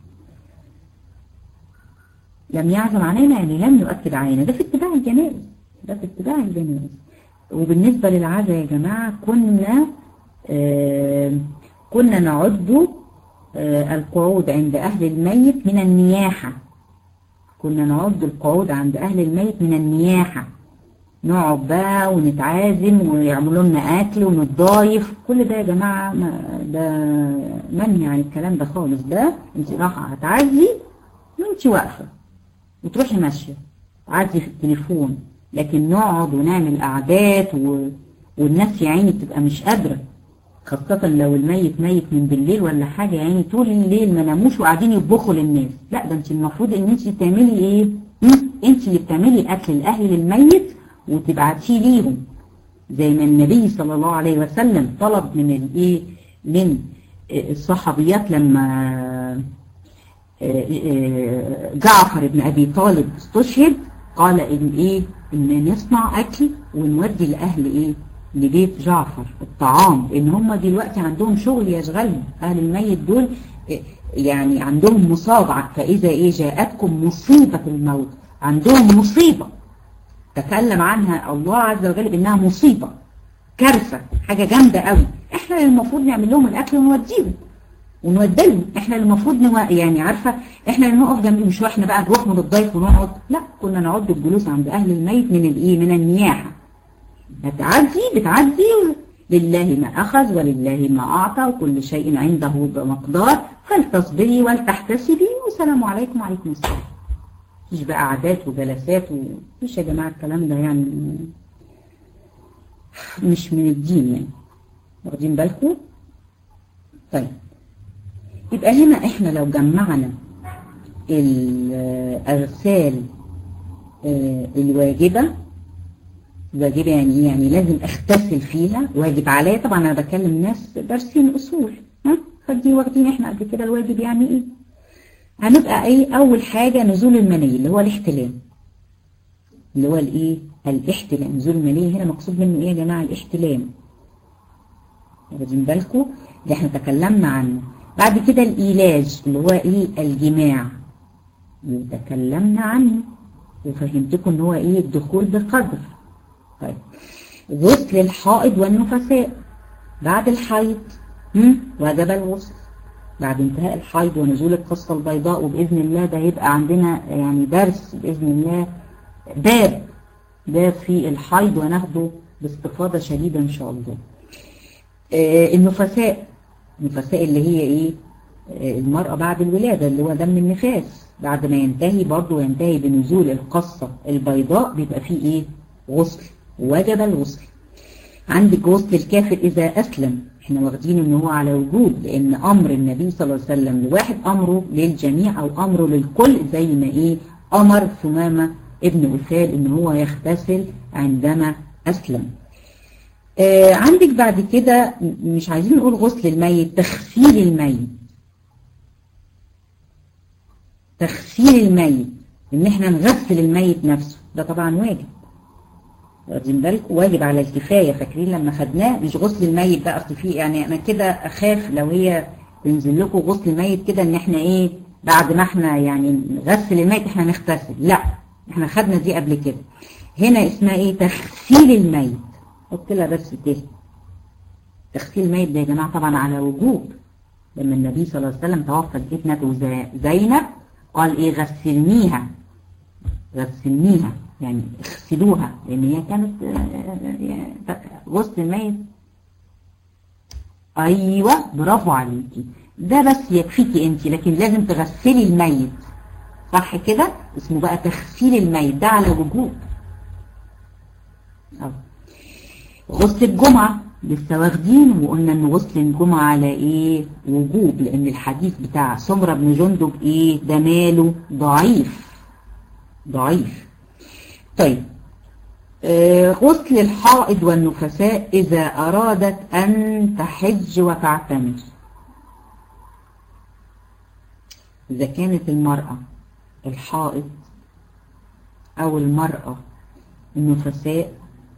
لم يعزم علينا يعني لم يؤكد علينا ده في اتباع الجنائز ده في اتباع الجنائز وبالنسبة للعزاء يا جماعة كنا آه كنا نعد آه القعود عند أهل الميت من النياحة كنا نعد القعود عند أهل الميت من النياحة نقعد بقى ونتعازم ويعملوا لنا أكل ونتضايف كل ده يا جماعة ده منهي عن الكلام ده خالص ده انت رايحة هتعزي وانت واقفة وتروحي ماشية عزي في التليفون لكن نقعد ونعمل قعدات و... والناس يا عيني بتبقى مش قادرة خاصة لو الميت ميت من بالليل ولا حاجة يعني طول الليل ما ناموش وقاعدين يطبخوا للناس لا ده انت المفروض ان انت تعملي ايه انت اللي بتعملي اكل الاهل للميت وتبعتيه ليهم زي ما النبي صلى الله عليه وسلم طلب من الايه من الصحابيات لما جعفر بن ابي طالب استشهد قال ان ايه ان نصنع اكل ونودي لاهل ايه لبيت جعفر الطعام ان هم دلوقتي عندهم شغل يشغلهم اهل الميت دول يعني عندهم مصابعة فاذا ايه جاءتكم مصيبة الموت عندهم مصيبة تكلم عنها الله عز وجل بانها مصيبة كارثة حاجة جامدة قوي احنا اللي المفروض نعمل لهم الاكل ونوديهم ونودلهم احنا اللي المفروض نوا... يعني عارفة احنا اللي نقف جنبهم مش احنا بقى نروح من الضيف ونقعد لا كنا نعد الجلوس عند اهل الميت من الايه من النياحة بتعدي بتعدي لله ما أخذ ولله ما أعطى وكل شيء عنده بمقدار فلتصبري ولتحتسبي والسلام عليكم وعليكم السلام مفيش بقى عادات وجلسات ومفيش يا جماعة الكلام ده يعني مش من الدين يعني واخدين بالكم طيب يبقى هنا احنا لو جمعنا الأغسال الواجبة واجبة يعني ايه يعني لازم اغتسل فيها واجب عليا طبعا انا بكلم ناس دارسين اصول ها فدي واخدين احنا قبل كده الواجب يعني ايه هنبقى ايه اول حاجة نزول المني اللي هو الاحتلام اللي هو الايه الاحتلام نزول المني هنا مقصود منه ايه يا جماعة الاحتلام واخدين بالكم اللي احنا تكلمنا عنه بعد كده الايلاج اللي هو ايه الجماع اللي تكلمنا عنه وفهمتكم ان هو ايه الدخول بقدر طيب غسل الحائض والنفساء بعد الحيض وجب الغسل بعد انتهاء الحيض ونزول القصة البيضاء وبإذن الله ده يبقى عندنا يعني درس بإذن الله باب باب في الحيض وناخده باستفاضة شديدة إن شاء الله آه النفساء النفساء اللي هي إيه آه المرأة بعد الولادة اللي هو دم النفاس بعد ما ينتهي برضه ينتهي بنزول القصة البيضاء بيبقى فيه إيه غسل وجب الغسل عندك غسل الكافر إذا أسلم احنا واخدين ان هو على وجود لان امر النبي صلى الله عليه وسلم لواحد امره للجميع او امره للكل زي ما ايه امر ثمامة ابن أثال ان هو يغتسل عندما اسلم آه عندك بعد كده مش عايزين نقول غسل الميت تغسيل الميت تغسيل الميت ان احنا نغسل الميت نفسه ده طبعا واجب واخدين بالكم واجب على الكفايه فاكرين لما خدناه مش غسل الميت بقى اصل فيه يعني انا كده اخاف لو هي تنزل لكم غسل الميت كده ان احنا ايه بعد ما احنا يعني نغسل الميت احنا نغتسل لا احنا خدنا دي قبل كده هنا اسمها ايه تغسيل الميت حط لها بس كده تغسيل الميت ده يا جماعه طبعا على وجوب لما النبي صلى الله عليه وسلم توفت ابنته زينب قال ايه غسلنيها غسلنيها يعني اغسلوها لان هي كانت غسل الميت ايوه برافو عليكي ده بس يكفيكي انت لكن لازم تغسلي الميت صح كده اسمه بقى تغسيل الميت ده على وجوب غسل الجمعة لسه واخدين وقلنا ان غسل الجمعة على ايه وجوب لان الحديث بتاع سمرة بن جندب ايه ده ماله ضعيف ضعيف طيب آه غسل الحائض والنفساء إذا أرادت أن تحج وتعتمر إذا كانت المرأة الحائض أو المرأة النفساء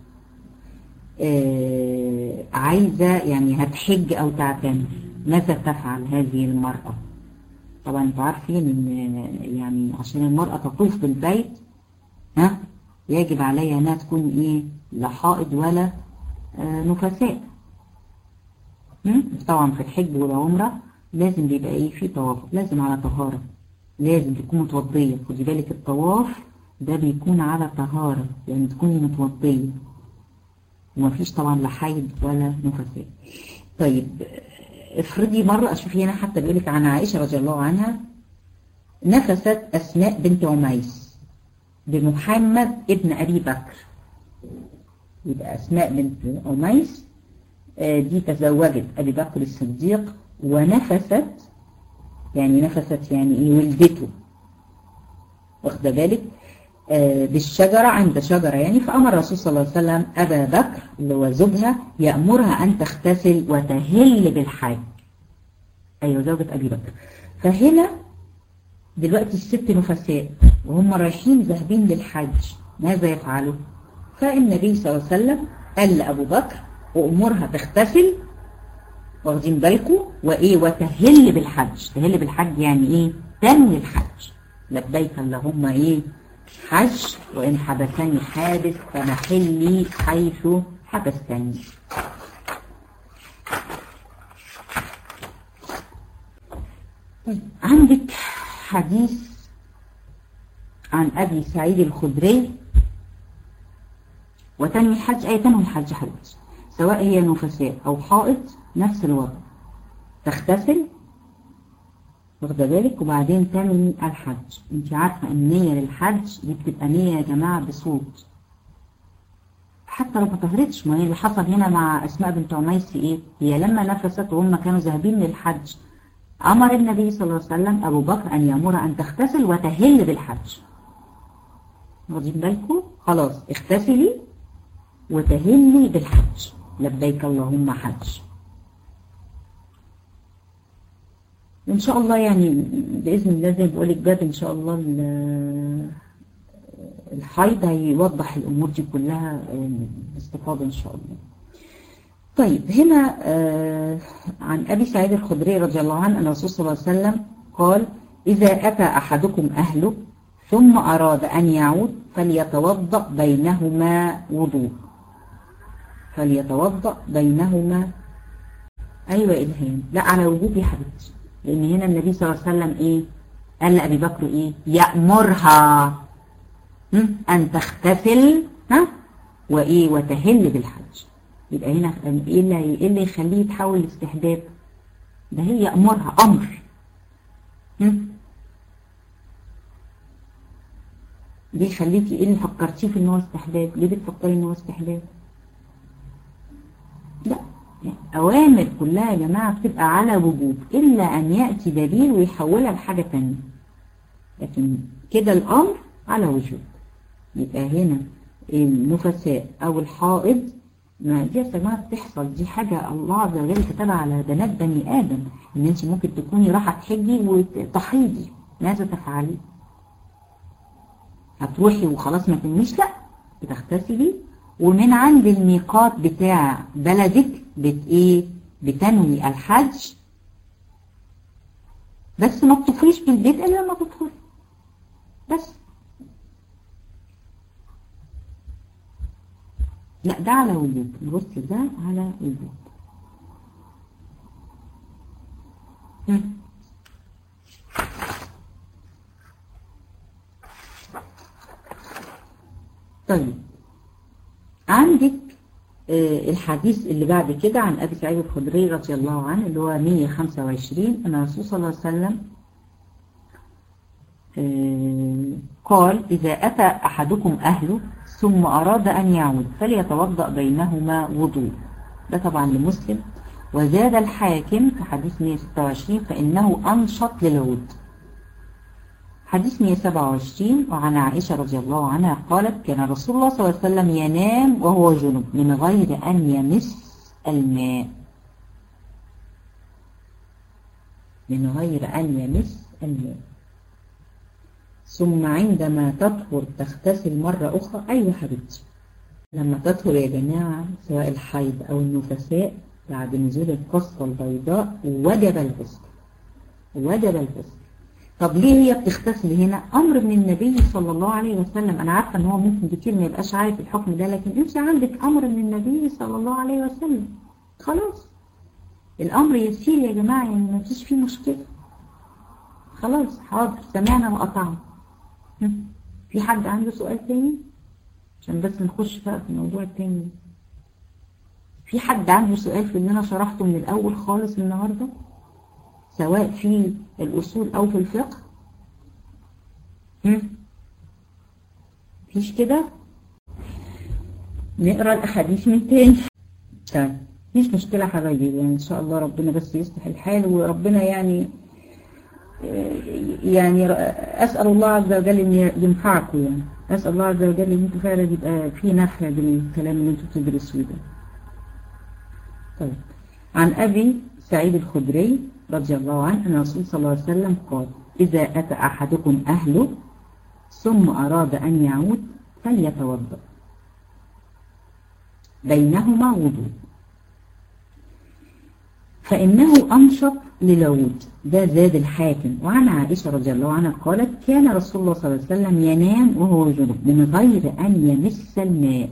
آه عايزة يعني هتحج أو تعتمر ماذا تفعل هذه المرأة طبعا انتوا عارفين ان يعني عشان المرأة تطوف بالبيت ها يجب عليها انها تكون ايه لا حائض ولا آه نفساء طبعا في الحج والعمرة لازم بيبقى ايه في توافق لازم على طهارة لازم تكون متوضية خدي بالك الطواف ده بيكون على طهارة يعني تكوني متوضية ومفيش طبعا لا حيض ولا نفساء طيب افرضي مرة اشوفي هنا حتى بيقولك عن عائشة رضي الله عنها نفست أسماء بنت عميس بمحمد ابن أبي بكر يبقى أسماء بنت عميس دي تزوجت أبي بكر الصديق ونفست يعني نفست يعني إيه ولدته واخدة بالك آه بالشجرة عند شجرة يعني فأمر الرسول صلى الله عليه وسلم أبا بكر اللي هو زوجها يأمرها أن تغتسل وتهل بالحج أيوة زوجة أبي بكر فهنا دلوقتي الست نفساء وهم رايحين ذاهبين للحج ماذا يفعلوا فالنبي صلى الله عليه وسلم قال لأبو بكر وأمرها تغتسل واخدين بالكم وإيه وتهل بالحج تهل بالحج يعني إيه تنوي الحج لبيك اللهم إيه حج وإن حبسني حابس فمحلي حيث حبستني عندك حديث عن أبي سعيد الخدري وتنوي الحج أي تنوي الحج حج سواء هي نفساء أو حائط نفس الوضع تغتسل واخده بالك وبعدين تنوي الحج انت عارفة النية للحج دي بتبقى نية يا جماعة بصوت حتى لو ما طهرتش ما هي اللي حصل هنا مع أسماء بنت عميس ايه هي لما نفست وهم كانوا ذاهبين للحج أمر النبي صلى الله عليه وسلم أبو بكر أن يأمر أن تغتسل وتهل بالحج واخدين بالكم خلاص اغتسلي وتهلي بالحج لبيك اللهم حج ان شاء الله يعني باذن الله زي ما بقول لك باب ان شاء الله الحيض هيوضح الامور دي كلها باستفاضه ان شاء الله طيب هنا آه عن ابي سعيد الخدري رضي الله عنه ان الرسول صلى الله عليه وسلم قال اذا اتى احدكم اهله ثم اراد ان يعود فليتوضا بينهما وضوء فليتوضا بينهما ايوه الهام لا على وجوب يا حبيبتي لان هنا النبي صلى الله عليه وسلم ايه قال لأبي بكر ايه يأمرها ان تغتسل ها وايه وتهل بالحج يبقى هنا ايه اللي ايه اللي يخليه يتحول لاستحباب ده هي يأمرها امر ليه خليكي ايه اللي فكرتيه في ان هو استحباب ليه بتفكري ان هو استحباب لا أوامر كلها يا جماعة بتبقى على وجوب إلا أن يأتي دليل ويحولها لحاجة تانية لكن كده الأمر على وجوب يبقى هنا النفساء أو الحائض ما دي يا جماعة بتحصل دي حاجة الله عز وجل كتبها على بنات بني آدم إن أنت ممكن تكوني رايحة تحجي وتحيضي ماذا تفعلي؟ هتروحي وخلاص ما تنميش لا بتغتسلي ومن عند الميقات بتاع بلدك بت ايه بتنوي الحج بس ما تطفيش بالبيت الا لما تدخل بس لا ده على وجوب نبص ده على وجوب طيب عندك الحديث اللي بعد كده عن أبي سعيد الخدري رضي الله عنه اللي هو 125 أن الرسول صلى الله عليه وسلم قال إذا أتى أحدكم أهله ثم أراد أن يعود فليتوضأ بينهما وضوء ده طبعا لمسلم وزاد الحاكم في حديث 126 فإنه أنشط للعود حديث 127 وعن عائشة رضي الله عنها قالت كان رسول الله صلى الله عليه وسلم ينام وهو جنب من غير أن يمس الماء من غير أن يمس الماء ثم عندما تطهر تغتسل مرة أخرى أيوة حبيبتي لما تطهر يا جماعة سواء الحيض أو النفساء بعد نزول القصة البيضاء وجب الغسل وجب الغسل طب ليه هي بتغتسل هنا امر من النبي صلى الله عليه وسلم انا عارفه ان هو ممكن كتير ما يبقاش عارف الحكم ده لكن انت عندك امر من النبي صلى الله عليه وسلم خلاص الأمر يسير يا جماعة يعني ما فيش فيه مشكلة خلاص حاضر سمعنا وقطعنا في حد عنده سؤال تاني عشان بس نخش بقى في الموضوع التاني في حد عنده سؤال في اللي انا شرحته من الاول خالص النهارده سواء في الاصول او في الفقه هم؟ مفيش كده نقرا الاحاديث من تاني طيب مش مشكله حبايبي يعني ان شاء الله ربنا بس يصلح الحال وربنا يعني يعني أسأل الله عز وجل أن ينفعكم يعني أسأل الله عز وجل أن انتوا فعلا يبقى في نفع بالكلام اللي انتوا بتدرسوه ده طيب عن أبي سعيد الخدري رضي الله عنه أن الرسول صلى الله عليه وسلم قال إذا أتى أحدكم أهله ثم أراد أن يعود فليتوضأ بينهما وضوء فإنه أنشط للعود ده زاد الحاكم وعن عائشة رضي الله عنها قالت كان رسول الله صلى الله عليه وسلم ينام وهو جنب من غير أن يمس الماء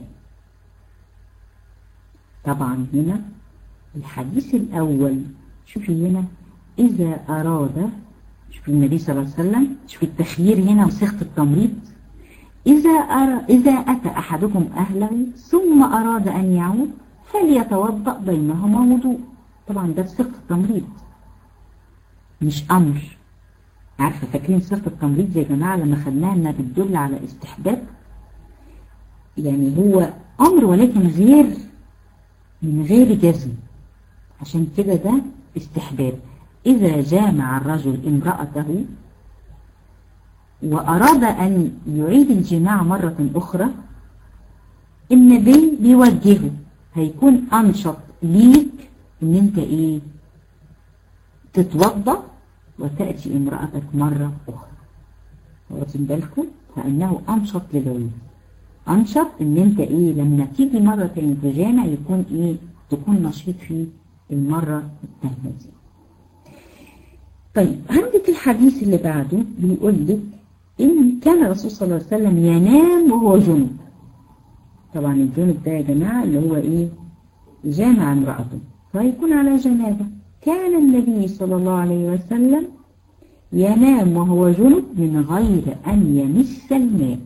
طبعا هنا الحديث الأول شوفي هنا إذا أراد شوفي النبي صلى الله عليه وسلم شوفي التخيير هنا وصيغة التمريض إذا أرى إذا أتى أحدكم أهله ثم أراد أن يعود فليتوضأ بينهما وضوء طبعا ده صيغة التمريض مش أمر عارفة فاكرين صيغة التمريض يا جماعة لما خدناها إنها بتدل على استحباب يعني هو أمر ولكن غير من غير جزم عشان كده ده استحباب إذا جامع الرجل امرأته وأراد أن يعيد الجماع مرة أخرى النبي بيوجهه هيكون أنشط ليك إن أنت إيه تتوضأ وتأتي امرأتك مرة أخرى واخدين بالكم فإنه أنشط للعيد أنشط إن أنت إيه لما تيجي مرة تاني تجامع يكون إيه تكون نشيط في المرة الثانية دي طيب عندك الحديث اللي بعده بيقول لك إن كان الرسول صلى الله عليه وسلم ينام وهو جنب طبعا الجنب ده يا جماعة اللي هو إيه جامع امرأته فيكون على جنابه كان النبي صلى الله عليه وسلم ينام وهو جنب من غير أن يمس الماء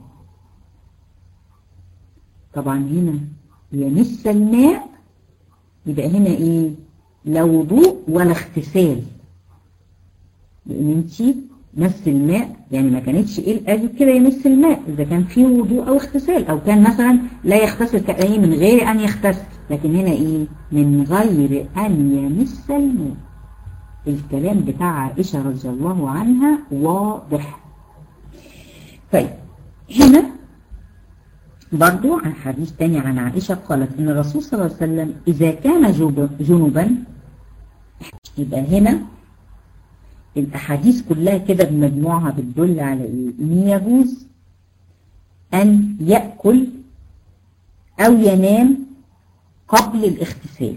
طبعا هنا يمس الماء يبقى هنا ايه لا وضوء ولا اغتسال لان انت مس الماء يعني ما كانتش ايه الاجل كده يمس الماء اذا كان فيه وضوء او اغتسال او كان مثلا لا يغتسل كأيه من غير ان يغتسل لكن هنا ايه من غير ان يمس الماء الكلام بتاع عائشة رضي الله عنها واضح طيب هنا برضو عن حديث تاني عن عائشة قالت ان الرسول صلى الله عليه وسلم اذا كان جنبا يبقى هنا الاحاديث كلها كده بمجموعها بتدل على ايه ان يجوز ان يأكل او ينام قبل الاغتسال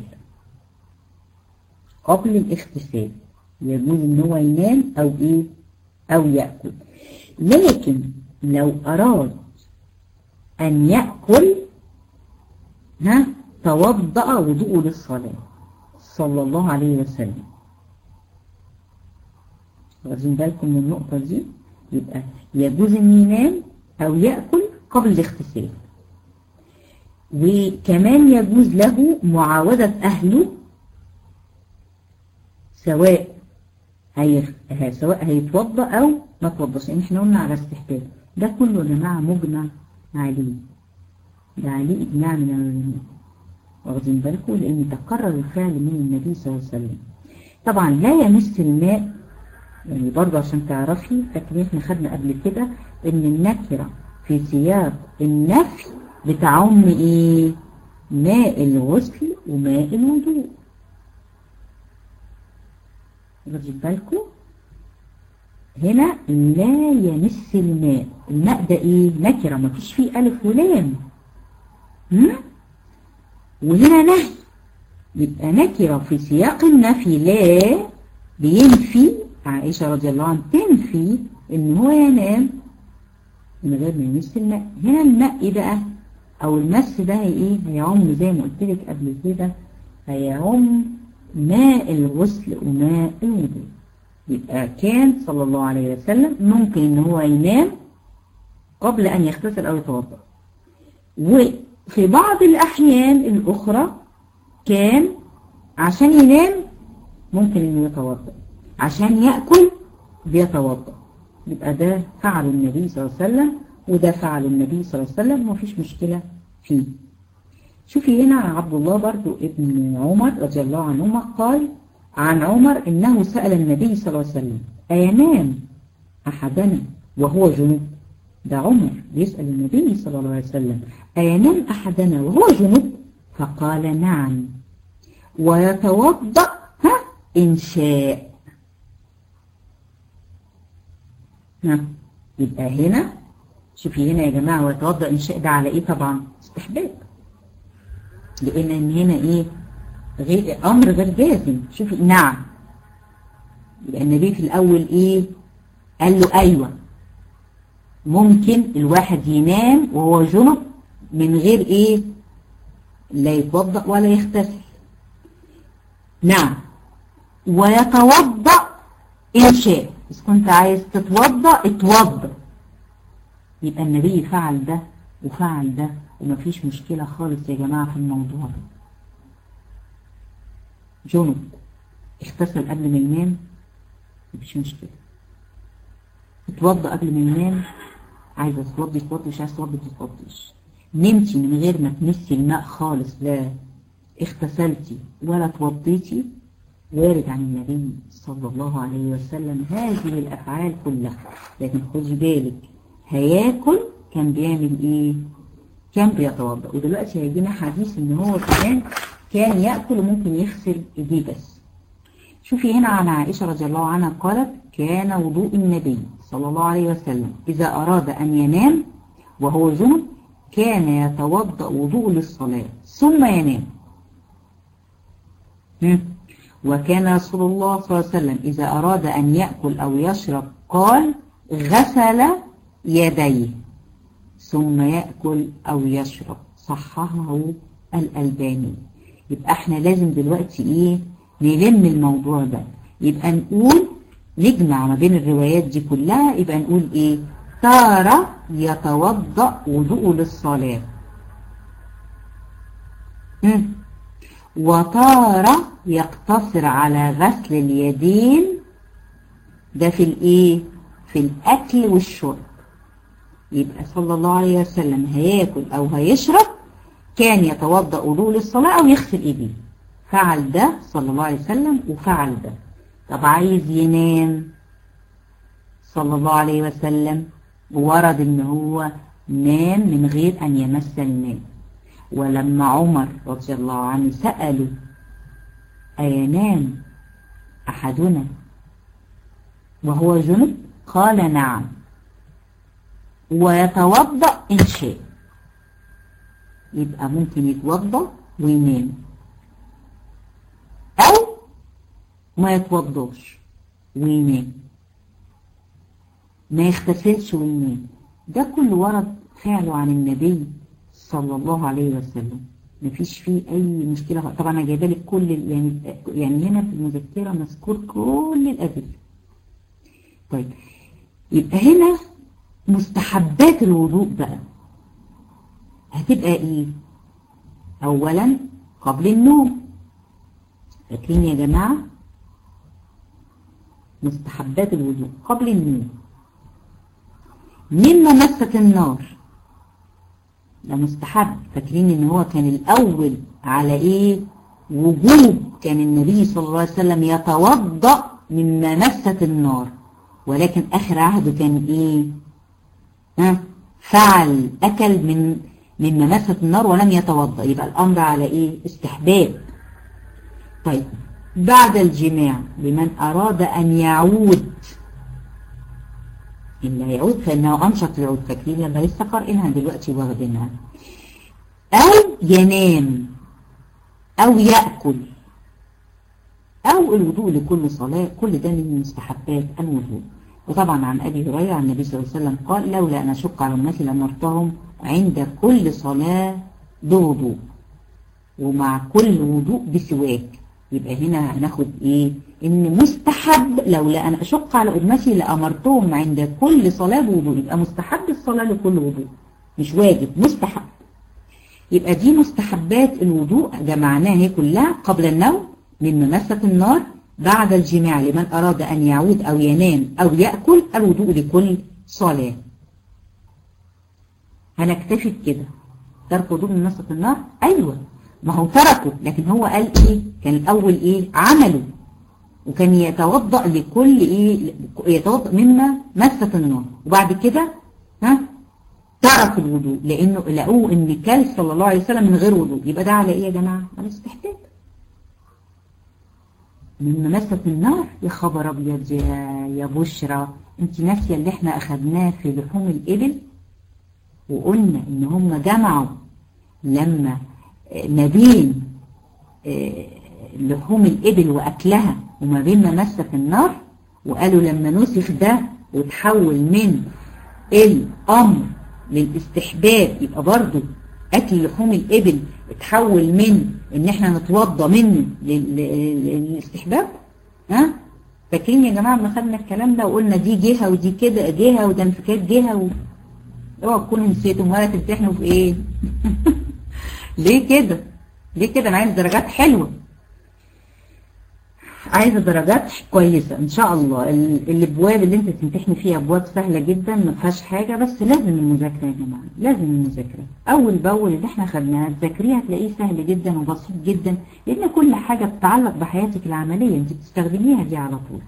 قبل الاغتسال يجوز ان هو ينام او ايه او يأكل لكن لو اراد ان يأكل ها توضأ وضوءه للصلاة صلى الله عليه وسلم واخدين بالكم من النقطة دي يبقى يجوز ان ينام او يأكل قبل الاغتسال وكمان يجوز له معاودة أهله سواء هي... سواء هيتوضأ أو ما توضأش يعني احنا قلنا على استحباب ده كله يا جماعة مجمع عليه ده عليه إجماع من العلماء واخدين بالكم لأن تكرر الفعل من النبي صلى الله عليه وسلم طبعا لا يمس الماء يعني برضه عشان تعرفي فاكرين احنا خدنا قبل كده ان النكرة في سياق النفي بتعم ايه ماء الغسل وماء الوضوء واخدين بالكم هنا لا يمس الماء الماء ده ايه نكرة ما فيش فيه ألف ولام هم؟ وهنا نهي يبقى نكرة في سياق النفي لا بينفي عائشة رضي الله عنها تنفي ان هو ينام من غير ما يمس الماء هنا الماء ايه بقى او المس ده ايه هيعم زي ما قلت لك قبل كده هيعم ماء الغسل وماء الوضوء يبقى كان صلى الله عليه وسلم ممكن ان هو ينام قبل ان يغتسل او يتوضا وفي بعض الاحيان الاخرى كان عشان ينام ممكن انه يتوضا عشان ياكل بيتوضا يبقى ده فعل النبي صلى الله عليه وسلم وده فعل النبي صلى الله عليه وسلم ومفيش مشكله فيه شوفي هنا عبد الله برضو ابن عمر رضي الله عنهما قال عن عمر إنه سأل النبي صلى الله عليه وسلم أينام أحدنا وهو جنوب ده عمر بيسأل النبي صلى الله عليه وسلم أينام أحدنا وهو جنوب فقال نعم ويتوضأ ها إن شاء ها يبقى هنا شوفي هنا يا جماعة ويتوضأ إن شاء ده على إيه طبعا استحباب لان هنا ايه غير امر غير جازم شوفي نعم يبقى النبي في الاول ايه قال له ايوه ممكن الواحد ينام وهو جنب من غير ايه لا يتوضا ولا يغتسل نعم ويتوضا ان شاء اذا كنت عايز تتوضا اتوضا يبقى النبي فعل ده وفعل ده ومفيش مشكلة خالص يا جماعة في الموضوع ده جنب اغتسل قبل ما ينام مفيش مشكلة اتوضى قبل ما ينام عايزة تتوضي تتوضي مش عايزة تتوضي تتوضيش نمتي من غير ما تمسي الماء خالص لا اغتسلتي ولا توضيتي وارد عن النبي صلى الله عليه وسلم هذه الأفعال كلها لكن خدي بالك هياكل كان بيعمل ايه كان بيتوضا ودلوقتي هيجينا حديث ان هو كمان كان ياكل وممكن يغسل ايديه بس شوفي هنا عن عائشه رضي الله عنها قالت كان وضوء النبي صلى الله عليه وسلم اذا اراد ان ينام وهو جنب كان يتوضا وضوء للصلاه ثم ينام وكان رسول الله صلى الله عليه وسلم اذا اراد ان ياكل او يشرب قال غسل يديه ثم يأكل أو يشرب صححه الألباني يبقى احنا لازم دلوقتي ايه نلم الموضوع ده يبقى نقول نجمع ما بين الروايات دي كلها يبقى نقول ايه تارة يتوضأ وضوء للصلاة وتارة يقتصر على غسل اليدين ده في الايه في الاكل والشرب يبقى صلى الله عليه وسلم هياكل او هيشرب كان يتوضأ وضوء للصلاة او يغسل ايديه فعل ده صلى الله عليه وسلم وفعل ده طب عايز ينام صلى الله عليه وسلم ورد ان هو نام من غير ان يمس الماء ولما عمر رضي الله عنه سأله أينام أحدنا وهو جنب قال نعم ويتوضأ إن شاء يبقى ممكن يتوضأ وينام أو ما يتوضاش وينام ما يغتسلش وينام ده كل ورد فعله عن النبي صلى الله عليه وسلم مفيش فيه أي مشكلة طبعا أنا جايبه لك كل يعني يعني هنا في المذكرة مذكور كل الأدلة طيب يبقى هنا مستحبات الوضوء بقى هتبقى ايه اولا قبل النوم فاكرين يا جماعة مستحبات الوضوء قبل النوم مما مست النار ده مستحب فاكرين ان هو كان الاول على ايه وجوب كان النبي صلى الله عليه وسلم يتوضأ مما مست النار ولكن اخر عهده كان ايه ها فعل اكل من مما مست النار ولم يتوضا يبقى الامر على ايه استحباب طيب بعد الجماع لمن اراد ان يعود إلا يعود فإنه أنشط لعود فاكرين لما لسه قارئينها دلوقتي واخدينها أو ينام أو يأكل أو الوضوء لكل صلاة كل ده من مستحبات الوضوء وطبعا عن أبي هريرة عن النبي صلى الله عليه وسلم قال لولا أن أشق على الناس لأمرتهم عند كل صلاة بوضوء ومع كل وضوء بسواك يبقى هنا هناخد ايه ان مستحب لولا انا اشق على امتي لامرتهم عند كل صلاة بوضوء يبقى مستحب الصلاة لكل وضوء مش واجب مستحب يبقى دي مستحبات الوضوء جمعناها هي كلها قبل النوم من ممسة النار بعد الجماع لمن أراد أن يعود أو ينام أو يأكل الوضوء لكل صلاة هنكتفي بكده ترك وضوء من ممسة النار أيوة ما هو تركه لكن هو قال إيه كان الأول إيه عمله وكان يتوضأ لكل إيه يتوضأ مما مست النار وبعد كده ها ترك الوضوء لأنه لقوه إن كل صلى الله عليه وسلم من غير وضوء يبقى ده على إيه يا جماعة؟ على الاستحباب من ممسة النار يا خبر أبيض يا, يا بشرى أنت ناسية اللي إحنا أخذناه في لحوم الإبل وقلنا إن هم جمعوا لما ما بين لحوم الإبل وأكلها وما بين ممسة النار وقالوا لما نسخ ده وتحول من الأمر للاستحباب يبقى برضو أكل لحوم الإبل اتحول من إن إحنا نتوضى منه للاستحباب ها فاكرين يا جماعة لما خدنا الكلام ده وقلنا دي جهة ودي كده جهة وده انفكاك جهة و... اوعى تكونوا نسيتم ولا تمتحنوا في ايه ليه كده ليه كده انا عايز درجات حلوه عايزه درجات كويسه ان شاء الله الابواب اللي انت تمتحني فيها ابواب سهله جدا ما فيهاش حاجه بس لازم المذاكره يا جماعه لازم المذاكره اول باول اللي احنا خدناها تذاكريها هتلاقيه سهل جدا وبسيط جدا لان كل حاجه بتتعلق بحياتك العمليه انت بتستخدميها دي على طول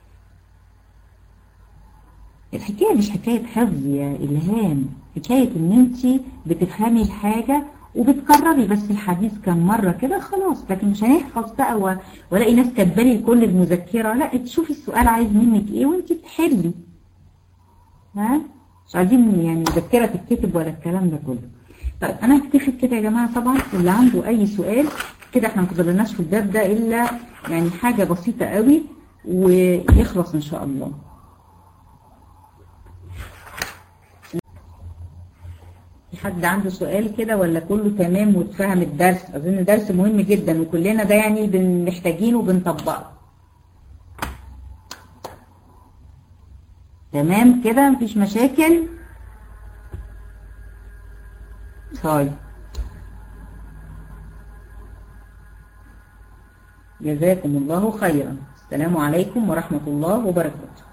الحكايه مش حكايه حفظ يا الهام حكايه ان انت بتفهمي الحاجه وبتكرري بس الحديث كم مرة كده خلاص لكن مش هنحفظ بقى و... ولاقي ناس كاتبالي كل المذكرة لا تشوفي السؤال عايز منك ايه وانت تحلي ها مش عايزين يعني مذكرة تتكتب ولا الكلام ده كله طيب انا هكتفي كده يا جماعة طبعا اللي عنده اي سؤال كده احنا ما فضلناش في الباب ده الا يعني حاجة بسيطة قوي ويخلص ان شاء الله حد عنده سؤال كده ولا كله تمام واتفهم الدرس اظن درس مهم جدا وكلنا ده يعني محتاجينه وبنطبقه تمام كده مفيش مشاكل طيب جزاكم الله خيرا السلام عليكم ورحمة الله وبركاته